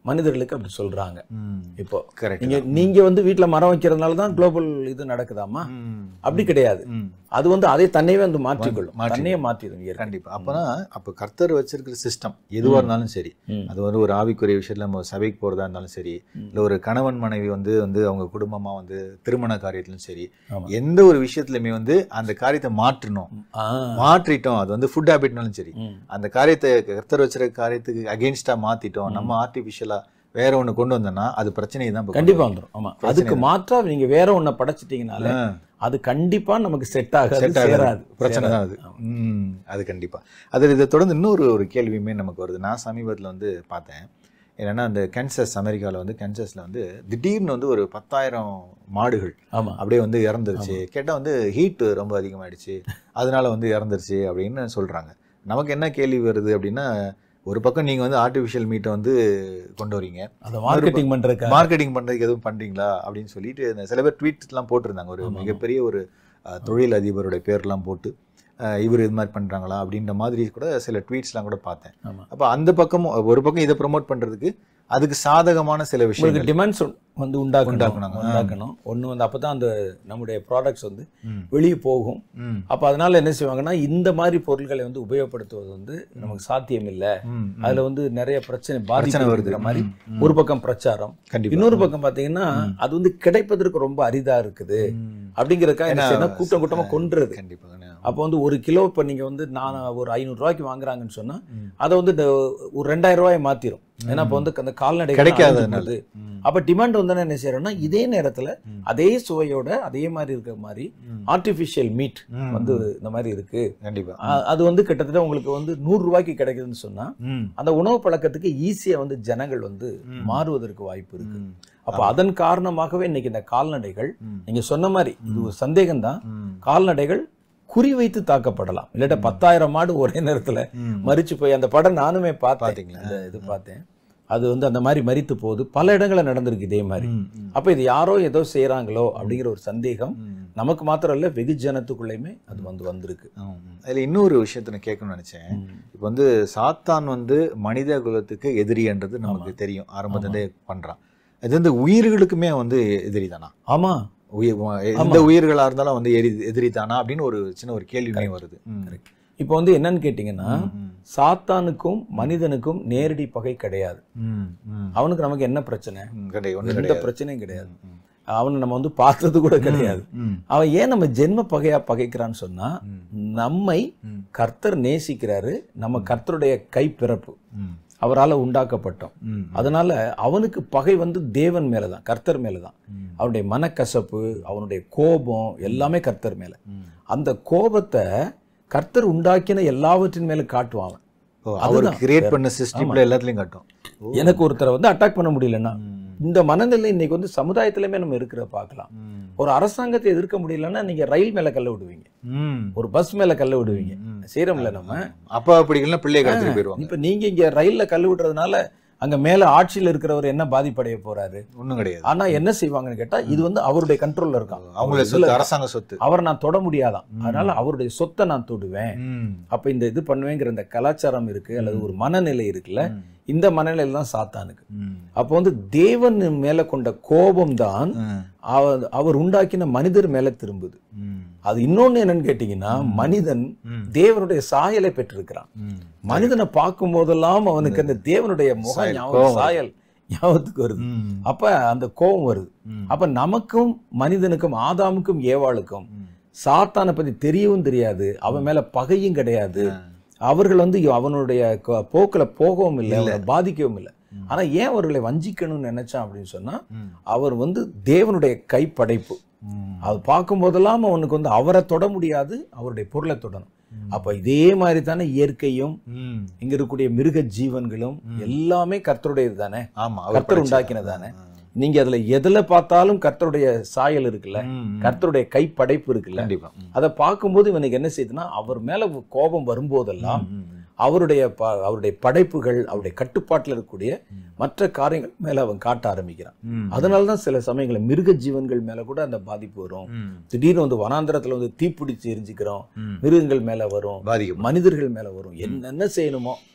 மனிதர்களுக்கு அப்படி சொல்றாங்க ம் இப்போ கரெக்ட் நீங்க நீங்க வந்து வீட்ல மரம் வைக்கிறதுனால தான் குளோபல் இது நடக்குதாமா ம் அப்படி கிடையாது ம் அது வந்து அதே தன்னையே வந்து மாற்றிக்கொள்ளும் மாற்றி- தன்னையே மாற்றிடும் இயற்கை கண்டிப்பா அப்பனா அப்ப கர்த்தர் வச்சிருக்கிற சிஸ்டம் எதுவா இருந்தாலும் சரி ம். அது வந்து ஒரு ஆவிக்குரிய விஷயத்துல நம்ம சபைக்கு போறதா இருந்தாலும் சரி இல்ல ஒரு கணவன் மனைவி வந்து வந்து அவங்க குடும்பமா வந்து திருமண காரியத்திலும் சரி ஆமா. எந்த ஒரு விஷயத்துலயுமே வந்து அந்த காரியத்தை மாற்றணும் ஆ, மாற்றிட்டோம் அது வந்து ஃபுட் ஹேபிட்னாலும் சரி ம். அந்த காரியத்தை கர்த்தர் வச்சிருக்க காரியத்துக்கு அகெயின்ஸ்டா மாத்திட்டோம் நம்ம ஆர்டிபிஷியலா வேற ஒண்ணு கொண்டு வந்தோம்னா அது பிரச்சனையை தான் இப்ப கண்டிப்பா வந்துரும் ஆமா அதுக்கு மாற்றா நீங்க வேற ஒண்ண படைச்சிட்டீங்கனாலே ஆ. அது கண்டிப்பா நமக்கு செட் ஆகாது செட் ஆகாது சேராது பிரச்சனை தான் அது ம் அது கண்டிப்பா அது இதை தொடர்ந்து இன்னொரு ஒரு கேள்வியுமே நமக்கு வருது நான் சமீபத்தில் வந்து பார்த்தேன் என்னன்னா அந்த கென்சஸ் அமெரிக்காவில் வந்து கென்சஸ்ல வந்து திடீர்னு வந்து ஒரு பத்தாயிரம் மாடுகள் ஆமா அப்படியே வந்து இறந்துருச்சு கேட்டால் வந்து ஹீட் ரொம்ப அதிகமாயிடுச்சு அதனால வந்து இறந்துருச்சு அப்படின்னு சொல்றாங்க நமக்கு என்ன கேள்வி வருது அப்படின்னா ஒரு பக்கம் நீங்க வந்து ஆர்டிஃபிஷியல் மீட்டை வந்து கொண்டு வரீங்க அதை மார்க்கெட்டிங் பண்றதுக்கு மார்க்கெட்டிங் பண்றதுக்கு எதுவும் பண்றீங்களா அப்படின்னு சொல்லிட்டு இந்த சில பேர் ட்வீட்லாம் போட்டிருந்தாங்க ஒரு ஆமா, மிகப்பெரிய ஒரு அஹ், தொழில் அதிபருடைய பேர்லாம் போட்டு அஹ், இவர் இது மாதிரி பண்றாங்களா அப்படின்ற மாதிரி கூட சில ட்வீட்ஸ்லாம் கூட பார்த்தேன் ஆமா அப்போ அந்த பக்கமும் ஒரு பக்கம் இதை ப்ரோமோட் பண்றதுக்கு அதுக்கு சாதகமான சில உங்களுக்கு விஷயங்கள் டிமாண்ட்ஸ் வந்து உண்டாக்கணும் உண்டாக்கணும். உண்டாக்கணும் ஒண்ணு வந்து அப்பதான் அந்த நம்முடைய ப்ராடக்ட்ஸ் வந்து ம், வெளியே போகும் ம், அப்ப அதனால என்ன செய்வாங்கன்னா இந்த மாதிரி பொருட்களை வந்து உபயோகப்படுத்துவது வந்து நமக்கு சாத்தியம் இல்ல ம், ம். அதுல வந்து நிறைய பிரச்சனை பிரச்சனை பாதிப்பு வருது வருகிற மாதிரி ம், ஒரு பக்கம் பிரச்சாரம் கண்டிப்பா இன்னொரு பக்கம் பாத்தீங்கன்னா அது வந்து கிடைப்பதற்கு ரொம்ப அரிதா இருக்குது ம், அப்படிங்கறதுக்காக என்ன ஏன்னா, செய்யணும் கூட்டம் கூட்டமா கொன்றுறது கண்டிப்பா அப்போ வந்து ஒரு கிலோ இப்போ நீங்கள் வந்து நான் ஒரு ஐநூறு ரூபாய்க்கு வாங்குறாங்கன்னு சொன்னா ம். அதை வந்து இந்த ஒரு ரெண்டாயிரம் ரூபாய் மாத்திரும் ஏன்னா இப்போ வந்து அந்த கால்நடை கிடைக்காததுனால. ம், அப்போ டிமாண்ட் வந்து என்ன செய்யறோம்னா இதே நேரத்துல ம். அதே சுவையோட அதே மாதிரி இருக்கிற மாதிரி ம், ஆர்டிஃபிஷியல் மீட் ம், வந்து இந்த மாதிரி இருக்கு கண்டிப்பா அ- அது வந்து கிட்டத்தட்ட உங்களுக்கு வந்து நூறு ரூபாய்க்கு கிடைக்குதுன்னு சொன்னா ம், அந்த உணவு பழக்கத்துக்கு ஈஸியா வந்து ஜனங்கள் வந்து ம். மாறுவதற்கு வாய்ப்பு இருக்கு ம், அப்போ அதன் காரணமாகவே இன்னைக்கு இந்த கால்நடைகள் ம், நீங்க சொன்ன மாதிரி இது ஒரு சந்தேகம் தான் ம், கால்நடைகள் குறி வைத்து தாக்கப்படலாம் இல்லாட்ட பத்தாயிரம் மாடு ஒரே நேரத்துல ம். மரிச்சு போய் அந்த படம் நானுமே பார்த்தேன் பாத்தீங்களா? இந்த இது பார்த்தேன் அது வந்து அந்த மாதிரி மரித்து போகுது பல இடங்களில் நடந்திருக்கு இதே மாதிரி ம், ம், அப்ப இது யாரோ ஏதோ செய்றாங்களோ அப்படிங்கிற ஒரு சந்தேகம் ம். நமக்கு மாத்திரம் இல்ல வெகுஜனத்துக்குள்ளேயுமே அது வந்து வந்திருக்கு ஆம். அதுல இன்னொரு விஷயத்த நான் கேட்கணும்னு நினைச்சேன் இப்போ வந்து சாத்தான் வந்து மனித குலத்துக்கு எதிரின்றது நமக்கு தெரியும் ஆரம்பத்திலே பண்றான் அது வந்து உயிர்களுக்குமே வந்து எதிரி தானா ஆமா உயிர் எந்த உயிர்களா இருந்தாலும் வந்து எரி எதிரி தானா அப்படின்னு ஒரு சின்ன ஒரு கேள்வியுமே வருது ம். இப்போ வந்து என்னன்னு கேட்டிங்கன்னா ம், சாத்தானுக்கும் மனிதனுக்கும் நேரடி பகை கிடையாது ம், ம். அவனுக்கு நமக்கு என்ன பிரச்சனை ம், கிடையாது ஒண்ணு எந்த கிடையாது பிரச்சனையும் கிடையாது ம், அவனை நம்ம வந்து பார்த்தது கூட கிடையாது ம், அவன் ஏன் நம்ம ஜென்ம பகையா பகைக்கிறான்னு சொன்னா ம், நம்மை ம், கர்த்தர் நேசிக்கிறாரு நம்ம கர்த்தருடைய கைப்பிறப்பு ம், அவரால் உண்டாக்கப்பட்டோம் ம், அதனால அவனுக்கு பகை வந்து தேவன் மேலதான் கர்த்தர் மேலதான் ம், அவனுடைய மனக்கசப்பு அவனுடைய கோபம் எல்லாமே கர்த்தர் மேல ம். அந்த கோபத்தை கர்த்தர் உண்டாக்கின எல்லாவற்றின் மேல காட்டுவான் அவன். ஓ, அவர் அதுதான். கிரியேட் பண்ண சிஸ்டம்ல எல்லாத்துலயும் காட்டும் ஓ. எனக்கு ஒருத்தரை வந்து அட்டாக் பண்ண முடியலன்னா ம், இந்த மனநிலை இன்னைக்கு வந்து சமுதாயத்திலுமே நம்ம இருக்கிற பார்க்கலாம் ம், ஒரு அரசாங்கத்தை எதிர்க்க முடியலன்னா நீங்க ரயில் மேல கல்ல விடுவீங்க ம், ஒரு பஸ் மேல கல்ல விடுவீங்க ம். செய்யறோம்ல நம்ம அப்பா அப்படி இல்லைன்னா பிள்ளைய கடத்திட்டு போயிடுவாங்க இப்ப நீங்க இங்க ரயில்ல கல்லு விடுறதுனால அங்க மேல ஆட்சியில இருக்கிறவர் என்ன பாதிப்படைய போறாரு ஒண்ணும் கிடையாது ஆனா என்ன செய்வாங்கன்னு கேட்டா இது வந்து அவருடைய கண்ட்ரோல்ல இருக்கான் அவங்கள அவர் சொத்து இதுல- அரசாங்க சொத்து அவரை நான் தொட முடியாதான் ம். அதனால அவருடைய சொத்தை நான் தொடுவேன் ம், அப்ப இந்த இது பண்ணுவேங்கிற இந்த கலாச்சாரம் இருக்கு அல்லது ஒரு மனநிலை இருக்குல்ல ம், இந்த மனநிலையில தான் சாத்தானுக்கு ம், அப்போ வந்து தேவன் மேல கொண்ட கோபம் தான் ம், அவர் அவர் உண்டாக்கின மனிதர் மேல திரும்புது ம், அது இன்னொன்னு என்னன்னு கேட்டீங்கன்னா மனிதன் ம், தேவனுடைய சாயலை பெற்றிருக்கிறான் ம். மனிதனை பார்க்கும் போதெல்லாம் அவனுக்கு அந்த தேவனுடைய முக சாயல், ஞாபகம் கோபம் சாயல் ஞாபகத்துக்கு வருது ம், அப்ப அந்த கோபம் வருது ம், அப்ப நமக்கும் மனிதனுக்கும் ஆதாமுக்கும் ஏவாளுக்கும் ம். சாத்தானை பத்தி தெரியவும் தெரியாது அவன் மேல பகையும் கிடையாது அவர்கள் வந்து அவனுடைய க- போக்குல போகவும் இல்லை அவனை பாதிக்கவும் இல்லை ம். ஆனா ஏன் அவர்களை வஞ்சிக்கணும்னு நினைச்சான் அப்படின்னு சொன்னா ம், அவர் வந்து தேவனுடைய கைப்படைப்பு ம், அது பார்க்கும் போதெல்லாம் அவனுக்கு வந்து அவரை தொட முடியாது அவருடைய பொருளை தொடணும் ம். அப்ப இதே மாதிரி தானே இயற்கையும் ம். இங்க இருக்கக்கூடிய மிருக ஜீவன்களும் எல்லாமே கர்த்தருடையது தானே ஆமா அவர் கர்த்தர் படைச்சது. உண்டாக்கினதானே நீங்க அதுல எதுல பார்த்தாலும் கர்த்தருடைய சாயல் இருக்குல்ல ம், ம். கர்த்தருடைய கைப்படைப்பு இருக்குல்ல கண்டிப்பா ம், அதை பார்க்கும்போது இவனுக்கு என்ன செய்யுதுன்னா அவர் மேல கோபம் வரும்போதெல்லாம் ம், ம், அவருடைய ப- அவருடைய படைப்புகள் அவருடைய கட்டுப்பாட்டுல இருக்கக்கூடிய ம். மற்ற காரியங்கள் மேல அவன் காட்ட ஆரம்பிக்கிறான் ம், அதனால தான் சில சமயங்கள்ல மிருக ஜீவன்கள் மேல கூட அந்த பாதிப்பு வரும் ம், திடீர்னு வந்து வனாந்திரத்துல வந்து தீப்பிடிச்சு எரிஞ்சுக்கிறோம் ம். மிருகங்கள் மேல வரும் பாதிக்கும் மனிதர்கள் மேல வரும் என்னென்ன செய்யணுமோ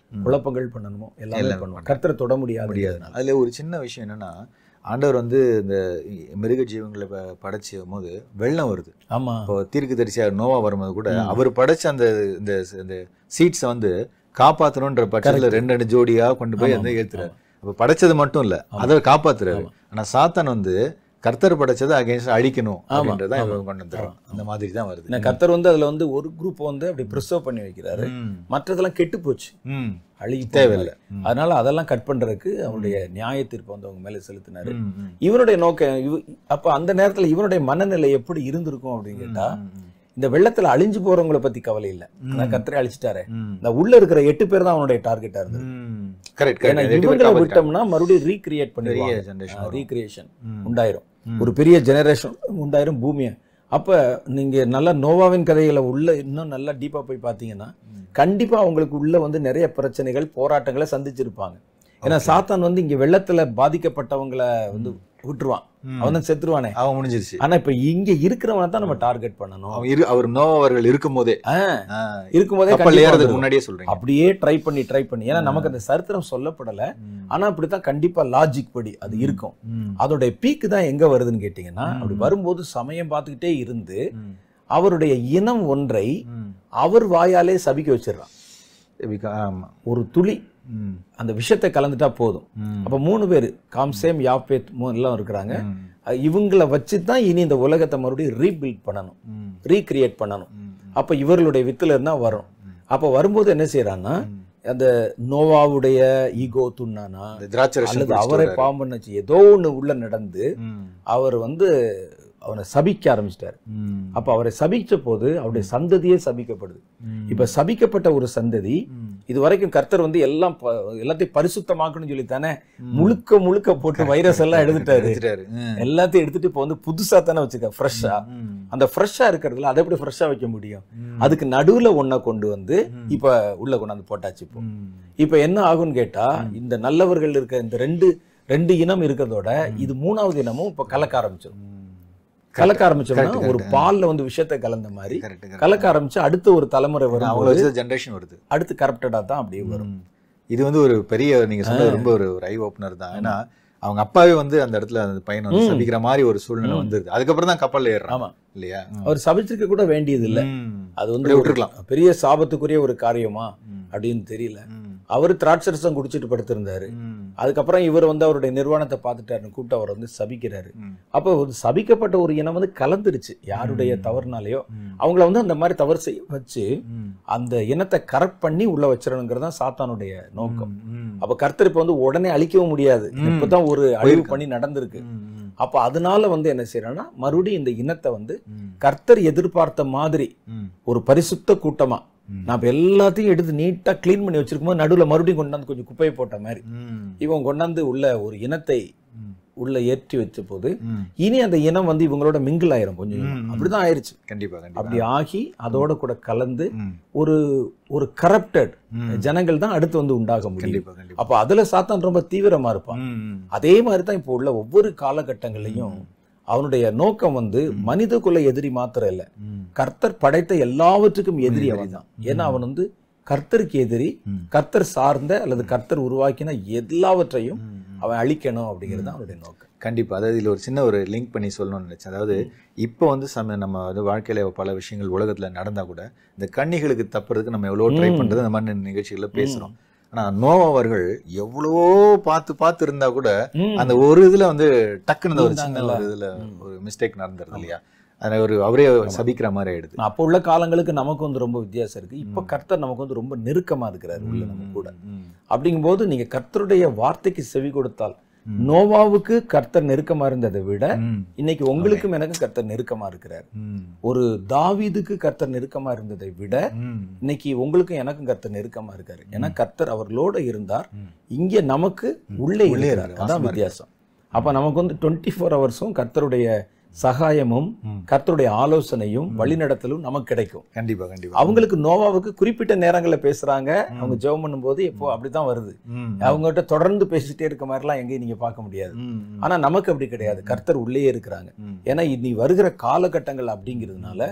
குழப்பங்கள் பண்ணணுமோ எல்லாமே எல்லாமே பண்ணுவோம் கர்த்தரை தொட முடியாது முடியாது அதுல ஒரு சின்ன விஷயம் என்னன்னா ஆண்டவர் வந்து இந்த மிருக ஜீவங்களை ப- படைச்ச போது வெள்ளம் வருது ஆமா இப்போ தீர்க்கு தரிசியாக நோவா வரும்போது கூட அவர் படைச்ச அந்த இந்த இந்த சீட்ஸை வந்து காப்பாற்றணுன்ற பட்சத்தில் ரெண்டு ரெண்டு ஜோடியா கொண்டு போய் வந்து ஏத்துறாரு அப்போ படைச்சது மட்டும் இல்ல அதை காப்பாத்துறாரு ஆனா சாத்தான் வந்து கர்த்தர் படைச்சதை அகைன்ஸ்ட் அழிக்கணும் அப்படின்றத இவன் கொண்டு வந்துடுறான் அந்த மாதிரி தான் வருது ஏன்னா கர்த்தர் வந்து அதுல வந்து ஒரு குரூப் வந்து அப்படி ப்ரிசர்வ் பண்ணி வைக்கிறாரு ம். மற்றதெல்லாம் கெட்டு போச்சு ம். அழுகி தேவையில்லை. தேவையில்லை அதனால அதெல்லாம் கட் பண்றதுக்கு அவருடைய நியாய தீர்ப்பு வந்து அவங்க மேல செலுத்தினாரு ம், ம். இவனுடைய நோக்கம் இவ அப்ப அந்த நேரத்துல இவனுடைய மனநிலை எப்படி இருந்திருக்கும் அப்படின்னு கேட்டா இந்த வெள்ளத்துல அழிஞ்சு போறவங்கள பத்தி கவலை இல்ல அதான் கர்த்தரை அழிச்சிட்டாரு ம். இந்த உள்ள இருக்கிற எட்டு பேர் தான் அவனுடைய டார்கெட்டா இருந்தது ம். கரெக்ட் ஏன்னா கரெக்ட் இவங்களை விட்டோம்னா மறுபடியும் ரீக்ரியேட் பெரிய பண்ணுவாங்க ஜெனரேஷன் ரீக்ரியேஷன் உண்டாயிரும் ஒரு பெரிய ஜெனரேஷன் உண்டாயிரும் பூமியை அப்ப நீங்க நல்லா நோவாவின் கதைகளை உள்ள இன்னும் நல்லா டீப்பா போய் பார்த்தீங்கன்னா கண்டிப்பா அவங்களுக்கு உள்ள வந்து நிறைய பிரச்சனைகள் போராட்டங்களை சந்திச்சிருப்பாங்க ஏன்னா சாத்தான் வந்து இங்க வெள்ளத்துல பாதிக்கப்பட்டவங்களை வந்து விட்டுருவான் அவன் தான் செத்துருவானே அவன் முடிஞ்சிருச்சு ஆனா இப்ப இங்க இருக்கிறவனை தான் நம்ம டார்கெட் பண்ணணும் அவன் இரு அவர் நோவா அவர்கள் இருக்கும் போதே ஆ, இருக்கும்போதே கப்பல் கண்டிப்பா ஏறதுக்கு வந்துருவான். முன்னாடியே சொல்றீங்க அப்படியே ட்ரை பண்ணி ட்ரை பண்ணி ஏன்னா நமக்கு அந்த சரித்திரம் சொல்லப்படல ம். ஆனா அப்படித்தான் கண்டிப்பா லாஜிக் படி அது இருக்கும் ம். அதோடைய பீக்கு தான் எங்க வருதுன்னு கேட்டிங்கன்னா அப்படி வரும்போது சமயம் பார்த்துக்கிட்டே இருந்து ம். அவருடைய இனம் ஒன்றை ம். அவர் வாயாலே சபிக்க வச்சிடறான் Because- ஆமா ஒரு துளி ம். அந்த விஷத்தை கலந்துட்டா போதும் ம். அப்ப மூணு பேர் காம்சேம் யாப்பேத் மூ- எல்லாம் இருக்கிறாங்க ம். அஹ் இவங்கள வச்சு தான் இனி இந்த உலகத்தை மறுபடியும் ரீபில்ட் பண்ணணும் ம். ரீக்ரியேட் பண்ணணும் ம். அப்ப இவர்களுடைய வித்துல இருந்தா வரும் அப்ப வரும்போது என்ன செய்யறான்னா அந்த நோவாவுடைய ஈகோ துண்ணானா இந்த திராட்சை ரசம் அல்லது குடிச்சிட்டு அவரை வர்றாரு. பாவம் பண்ணுச்சு ஏதோ ஒண்ணு உள்ள நடந்து ம். அவர் வந்து அவனை சபிக்க ஆரம்பிச்சிட்டாரு ம். அப்ப அவரை சபிச்ச போது அவருடைய சந்ததியே சபிக்கப்படுது ம். இப்ப சபிக்கப்பட்ட ஒரு சந்ததி ம். இது வரைக்கும் கர்த்தர் வந்து எல்லாம் ப- எல்லாத்தையும் பரிசுத்தமாக்கணும்னு சொல்லி தானே முழுக்க முழுக்க போட்டு வைரஸ் எல்லாம் எடுத்துட்டாரு எடுத்துட்டாரு. ம். எல்லாத்தையும் எடுத்துட்டு இப்போ வந்து புதுசா தானே வச்சுக்க ஃப்ரெஷ்ஷா ம். அந்த ஃப்ரெஷ்ஷா இருக்கிறதுல அதை எப்படி ஃப்ரெஷ்ஷா வைக்க முடியும் ம். அதுக்கு நடுவுல ஒன்ன கொண்டு வந்து இப்ப உள்ள கொண்டாந்து போட்டாச்சு இப்போ ம். இப்ப என்ன ஆகும்னு கேட்டா இந்த நல்லவர்கள் இருக்க இந்த ரெண்டு ரெண்டு இனம் இருக்கிறதோட இது மூணாவது இனமும் இப்ப கலக்க ஆரம்பிச்சிடும் ம். கலக்க ஆரம்பிச்சோம்னா correct, ஒரு பால்ல வந்து விஷத்தை கலந்த மாதிரி correct, correct. கலக்க ஆரம்பிச்சு அடுத்த ஒரு தலைமுறை அவங்கள வரும்போது வச்சு ஜென்ரேஷன் வருது அடுத்து கரப்டடா தான் அப்படியே வரும் ம். இது வந்து ஒரு பெரிய நீங்க சொன்னது ரொம்ப ஒரு ஐ ஓப்பனர் தான் ஏன்னா அவங்க அப்பாவே வந்து அந்த இடத்துல அந்த பையனை வந்து சபிக்கிற மாதிரி ஒரு சூழ்நிலை வந்துருது அதுக்கப்புறம் தான் கப்பல்ல ஏறுறான் ஆமா இல்லையா அவர் சபிச்சிருக்க கூட வேண்டியது இல்ல ம். அது வந்து அப்படியே ஒரு விட்டுருக்கலாம். பெரிய சாபத்துக்குரிய ஒரு காரியமா ம். அப்படின்னு தெரியல ம். அவர் திராட்சரசம் குடிச்சிட்டு படுத்திருந்தாரு ம். அதுக்கப்புறம் இவர் வந்து அவருடைய நிர்வாணத்தை பார்த்துட்டாருன்னு கூப்பிட்டு அவர் வந்து சபிக்கிறாரு ம். அப்போ ஒரு சபிக்கப்பட்ட ஒரு இனம் வந்து கலந்துருச்சு யாருடைய தவறுனாலயோ ம். அவங்கள வந்து அந்த மாதிரி தவறு செய்ய வச்சு ம். அந்த இனத்தை கரெக்ட் பண்ணி உள்ள வச்சிடணுங்கிறது தான் சாத்தானுடைய நோக்கம் ம். அப்ப கர்த்தர் இப்ப வந்து உடனே அழிக்கவும் முடியாது இப்பதான் ஒரு அழிவு பண்ணி நடந்திருக்கு ம். ம். அப்ப அதனால வந்து என்ன செய்யறான்னா மறுபடியும் இந்த இனத்தை வந்து ம். கர்த்தர் எதிர்பார்த்த மாதிரி ம். ஒரு பரிசுத்த கூட்டமா நான் இப்ப எல்லாத்தையும் எடுத்து நீட்டா க்ளீன் பண்ணி வச்சிருக்கும் போது நடுவுல மறுபடியும் கொண்டாந்து கொஞ்சம் குப்பையை போட்ட மாதிரி ம். இவன் கொண்டாந்து உள்ள ஒரு இனத்தை ம். உள்ள ஏற்றி வச்ச போது ம். இனி அந்த இனம் வந்து இவங்களோட மிங்கிள் ஆயிரும் கொஞ்சம் கொஞ்சமா. அப்படிதான் ஆயிருச்சு கண்டிப்பா கண்டிப்பா அப்படி ஆகி அதோட கூட கலந்து ம். ஒரு ஒரு கரப்டட் ம். ஜனங்கள் தான் அடுத்து வந்து உண்டாக முடியும் கண்டிப்பா கண்டிப்பா அப்ப அதுல சாத்தான் ரொம்ப தீவிரமா இருப்பான் ம். ம். அதே மாதிரி தான் இப்போ உள்ள ஒவ்வொரு காலகட்டங்களையும் அவனுடைய நோக்கம் வந்து மனித குல எதிரி மாத்திரம் இல்ல ம். கர்த்தர் படைத்த எல்லாவற்றுக்கும் எதிரி அவன் தான் ஏன்னா அவன் வந்து கர்த்தருக்கு எதிரி ம். கர்த்தர் சார்ந்த அல்லது கர்த்தர் உருவாக்கின எல்லாவற்றையும் ம். அவன் அழிக்கணும் அப்படிங்கிறது தான் அவனுடைய நோக்கம் கண்டிப்பா அதாவது இதுல ஒரு சின்ன ஒரு லிங்க் பண்ணி சொல்லணும்னு நினைச்சேன் அதாவது இப்போ வந்து சம நம்ம வந்து வாழ்க்கையில பல விஷயங்கள் உலகத்துல நடந்தா கூட இந்த கன்னிகளுக்கு தப்புறதுக்கு நம்ம எவ்வளவோ ட்ரை பண்றது அந்த மாதிரி நிகழ்ச்சிகள்ல பேசுறோம் ஆனா நோவா அவர்கள் எவ்வளவோ பார்த்து பார்த்து இருந்தா கூட ம். அந்த ஒரு இதுல வந்து டக்குன்னு இந்த ஒரு சின்ன ஒரு இதுல ஒரு மிஸ்டேக் நடந்துருது இல்லையா அது ஒரு அவரே சபிக்கிற மாதிரி ஆயிடுது அப்போ உள்ள காலங்களுக்கு நமக்கு வந்து ரொம்ப வித்தியாசம் இருக்கு இப்ப கர்த்தர் நமக்கு வந்து ரொம்ப நெருக்கமா இருக்கிறாரு உள்ள நம்ம கூட ம். அப்படிங்கும்போது நீங்க கர்த்தருடைய வார்த்தைக்கு செவி கொடுத்தால் நோவாவுக்கு கர்த்தர் நெருக்கமா இருந்ததை விட ம். இன்னைக்கு உங்களுக்கும் எனக்கும் கர்த்தர் நெருக்கமா இருக்கிறார் ம். ஒரு தாவீதுக்கு கர்த்தர் நெருக்கமா இருந்ததை விட ம். இன்னைக்கு உங்களுக்கும் எனக்கும் கர்த்தர் நெருக்கமா இருக்காரு ஏன்னா கர்த்தர் அவர்களோட இருந்தார் ம். இங்க நமக்கு உள்ளே உள்ளே இருக்கிறார் இருக்காரு, அதான் வித்தியாசம் அப்ப நமக்கு வந்து டுவெண்ட்டி ஃபோர் ஹவர்ஸும் கர்த்தருடைய சகாயமும் ம். கர்த்தருடைய ஆலோசனையும் வழிநடத்தலும் நமக்கு கிடைக்கும் கண்டிப்பா கண்டிப்பா அவங்களுக்கு நோவாவுக்கு குறிப்பிட்ட நேரங்கள்ல பேசுறாங்க அவங்க ஜெபம் பண்ணும்போது எப்போ அப்படிதான் வருது ம். அவங்ககிட்ட தொடர்ந்து பேசிட்டே இருக்க மாதிரிலாம் எங்கேயும் நீங்க பார்க்க முடியாது ம். ம். ஆனா நமக்கு அப்படி கிடையாது கர்த்தர் உள்ளே இருக்கிறாங்க ம். ஏன்னா இனி வருகிற காலகட்டங்கள் அப்படிங்கிறதுனால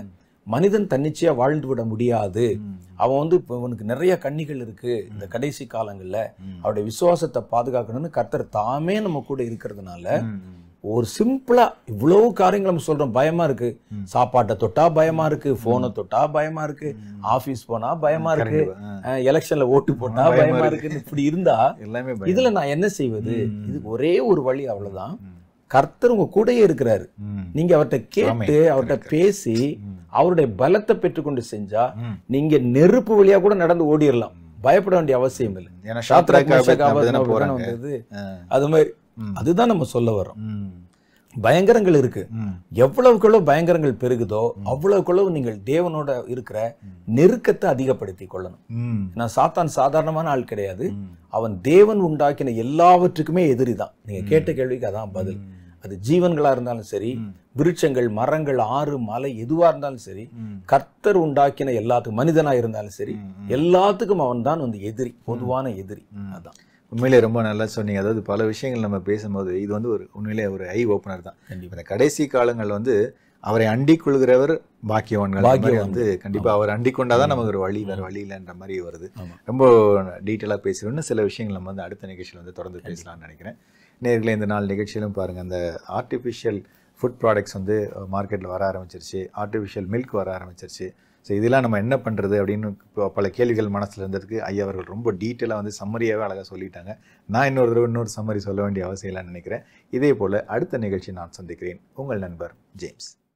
மனிதன் தன்னிச்சையா வாழ்ந்து விட முடியாது அவன் வந்து இப்போ அவனுக்கு நிறைய கண்ணிகள் இருக்கு இந்த கடைசி காலங்கள்ல அவருடைய விசுவாசத்தை பாதுகாக்கணும்னு கர்த்தர் தாமே நம்ம கூட இருக்கிறதுனால ஒரு சிம்பிளா இவ்வளவு காரியங்கள் நம்ம சொல்றோம் பயமா இருக்கு சாப்பாட்டை தொட்டா பயமா இருக்கு போனை தொட்டா பயமா இருக்கு ஆபீஸ் போனா பயமா இருக்கு எலெக்ஷன்ல ஓட்டு போட்டா பயமா பயமா இருக்கு. இருக்குன்னு இப்படி இருந்தா எல்லாமே பயம். இதுல நான் என்ன செய்வது ம். இதுக்கு ஒரே ஒரு வழி அவ்வளவுதான் கர்த்தர் உங்க கூடயே இருக்கிறாரு ம். நீங்க அவர்கிட்ட கேட்டு ஆமென். அவர்கிட்ட correct. பேசி ம். அவருடைய பலத்தை பெற்றுக்கொண்டு செஞ்சா ம். நீங்க நெருப்பு வழியா கூட நடந்து ஓடிடலாம் பயப்பட வேண்டிய அவசியம் இல்லை ஏன்னா Shadrach Shadrach Meshach Abednego Abednego தானே போறாங்க வந்தது ஆ. அது மாதிரி ம். அதுதான் நம்ம சொல்ல வரோம் ம். பயங்கரங்கள் இருக்கு ம். எவ்வளவுக்குள்ள பயங்கரங்கள் பெருகுதோ அவ்வளவுக்குள்ளவு நீங்கள் தேவனோட இருக்கிற நெருக்கத்தை அதிகப்படுத்தி கொள்ளணும் ம். நான் சாத்தான் சாதாரணமான ஆள் கிடையாது ம். அவன் தேவன் உண்டாக்கின எல்லாவற்றுக்குமே எதிரி தான் நீங்க கேட்ட கேள்விக்கு அதான் பதில் அது ஜீவன்களா இருந்தாலும் சரி ம். விருட்சங்கள் மரங்கள் ஆறு மலை எதுவா இருந்தாலும் சரி ம். கர்த்தர் உண்டாக்கின எல்லாத்துக்கும் மனிதனா இருந்தாலும் சரி ம். எல்லாத்துக்கும் அவன் தான் வந்து எதிரி பொதுவான எதிரி அதான் உண்மையிலே ரொம்ப நல்லா சொன்னீங்க அதாவது பல விஷயங்கள் நம்ம பேசும்போது இது வந்து ஒரு உண்மையிலே ஒரு ஐ ஓப்பனர் தான் கண்டிப்பா இந்த கடைசி காலங்கள் வந்து அவரை அண்டிக் கொள்கிறவர் பாக்கியவான்கள் அந்த மாதிரி பாக்கியவான்கள். வந்து கண்டிப்பா அவர் அண்டிக் கொண்டாதான் நமக்கு ஒரு வழி வேற வழி இல்லைன்ற மாதிரி வருது ஆமா. ரொம்ப டீட்டெயிலாக பேசுகிறோம்னு சில விஷயங்கள் நம்ம வந்து அடுத்த நிகழ்ச்சியில் வந்து தொடர்ந்து பேசலாம்னு நினைக்கிறேன் நேர்களே இந்த நாள் நிகழ்ச்சியிலும் பாருங்க அந்த ஆர்டிஃபிஷியல் ஃபுட் ப்ராடக்ட்ஸ் வந்து மார்க்கெட்டில் வர ஆரம்பிச்சிருச்சு ஆர்டிஃபிஷியல் மில்க் வர ஆரம்பிச்சிருச்சு ஸோ இதெல்லாம் நம்ம என்ன பண்ணுறது அப்படின்னு இப்போ பல கேள்விகள் மனசில் இருந்ததுக்கு ஐயா அவர்கள் ரொம்ப டீட்டெயிலாக வந்து சம்மரியாகவே அழகாக சொல்லிட்டாங்க நான் இன்னொரு தடவை இன்னொரு சம்மரி சொல்ல வேண்டிய அவசியம் இல்லைன்னு நினைக்கிறேன் இதே போல் அடுத்த நிகழ்ச்சி நான் சந்திக்கிறேன் உங்கள் நண்பர் ஜேம்ஸ்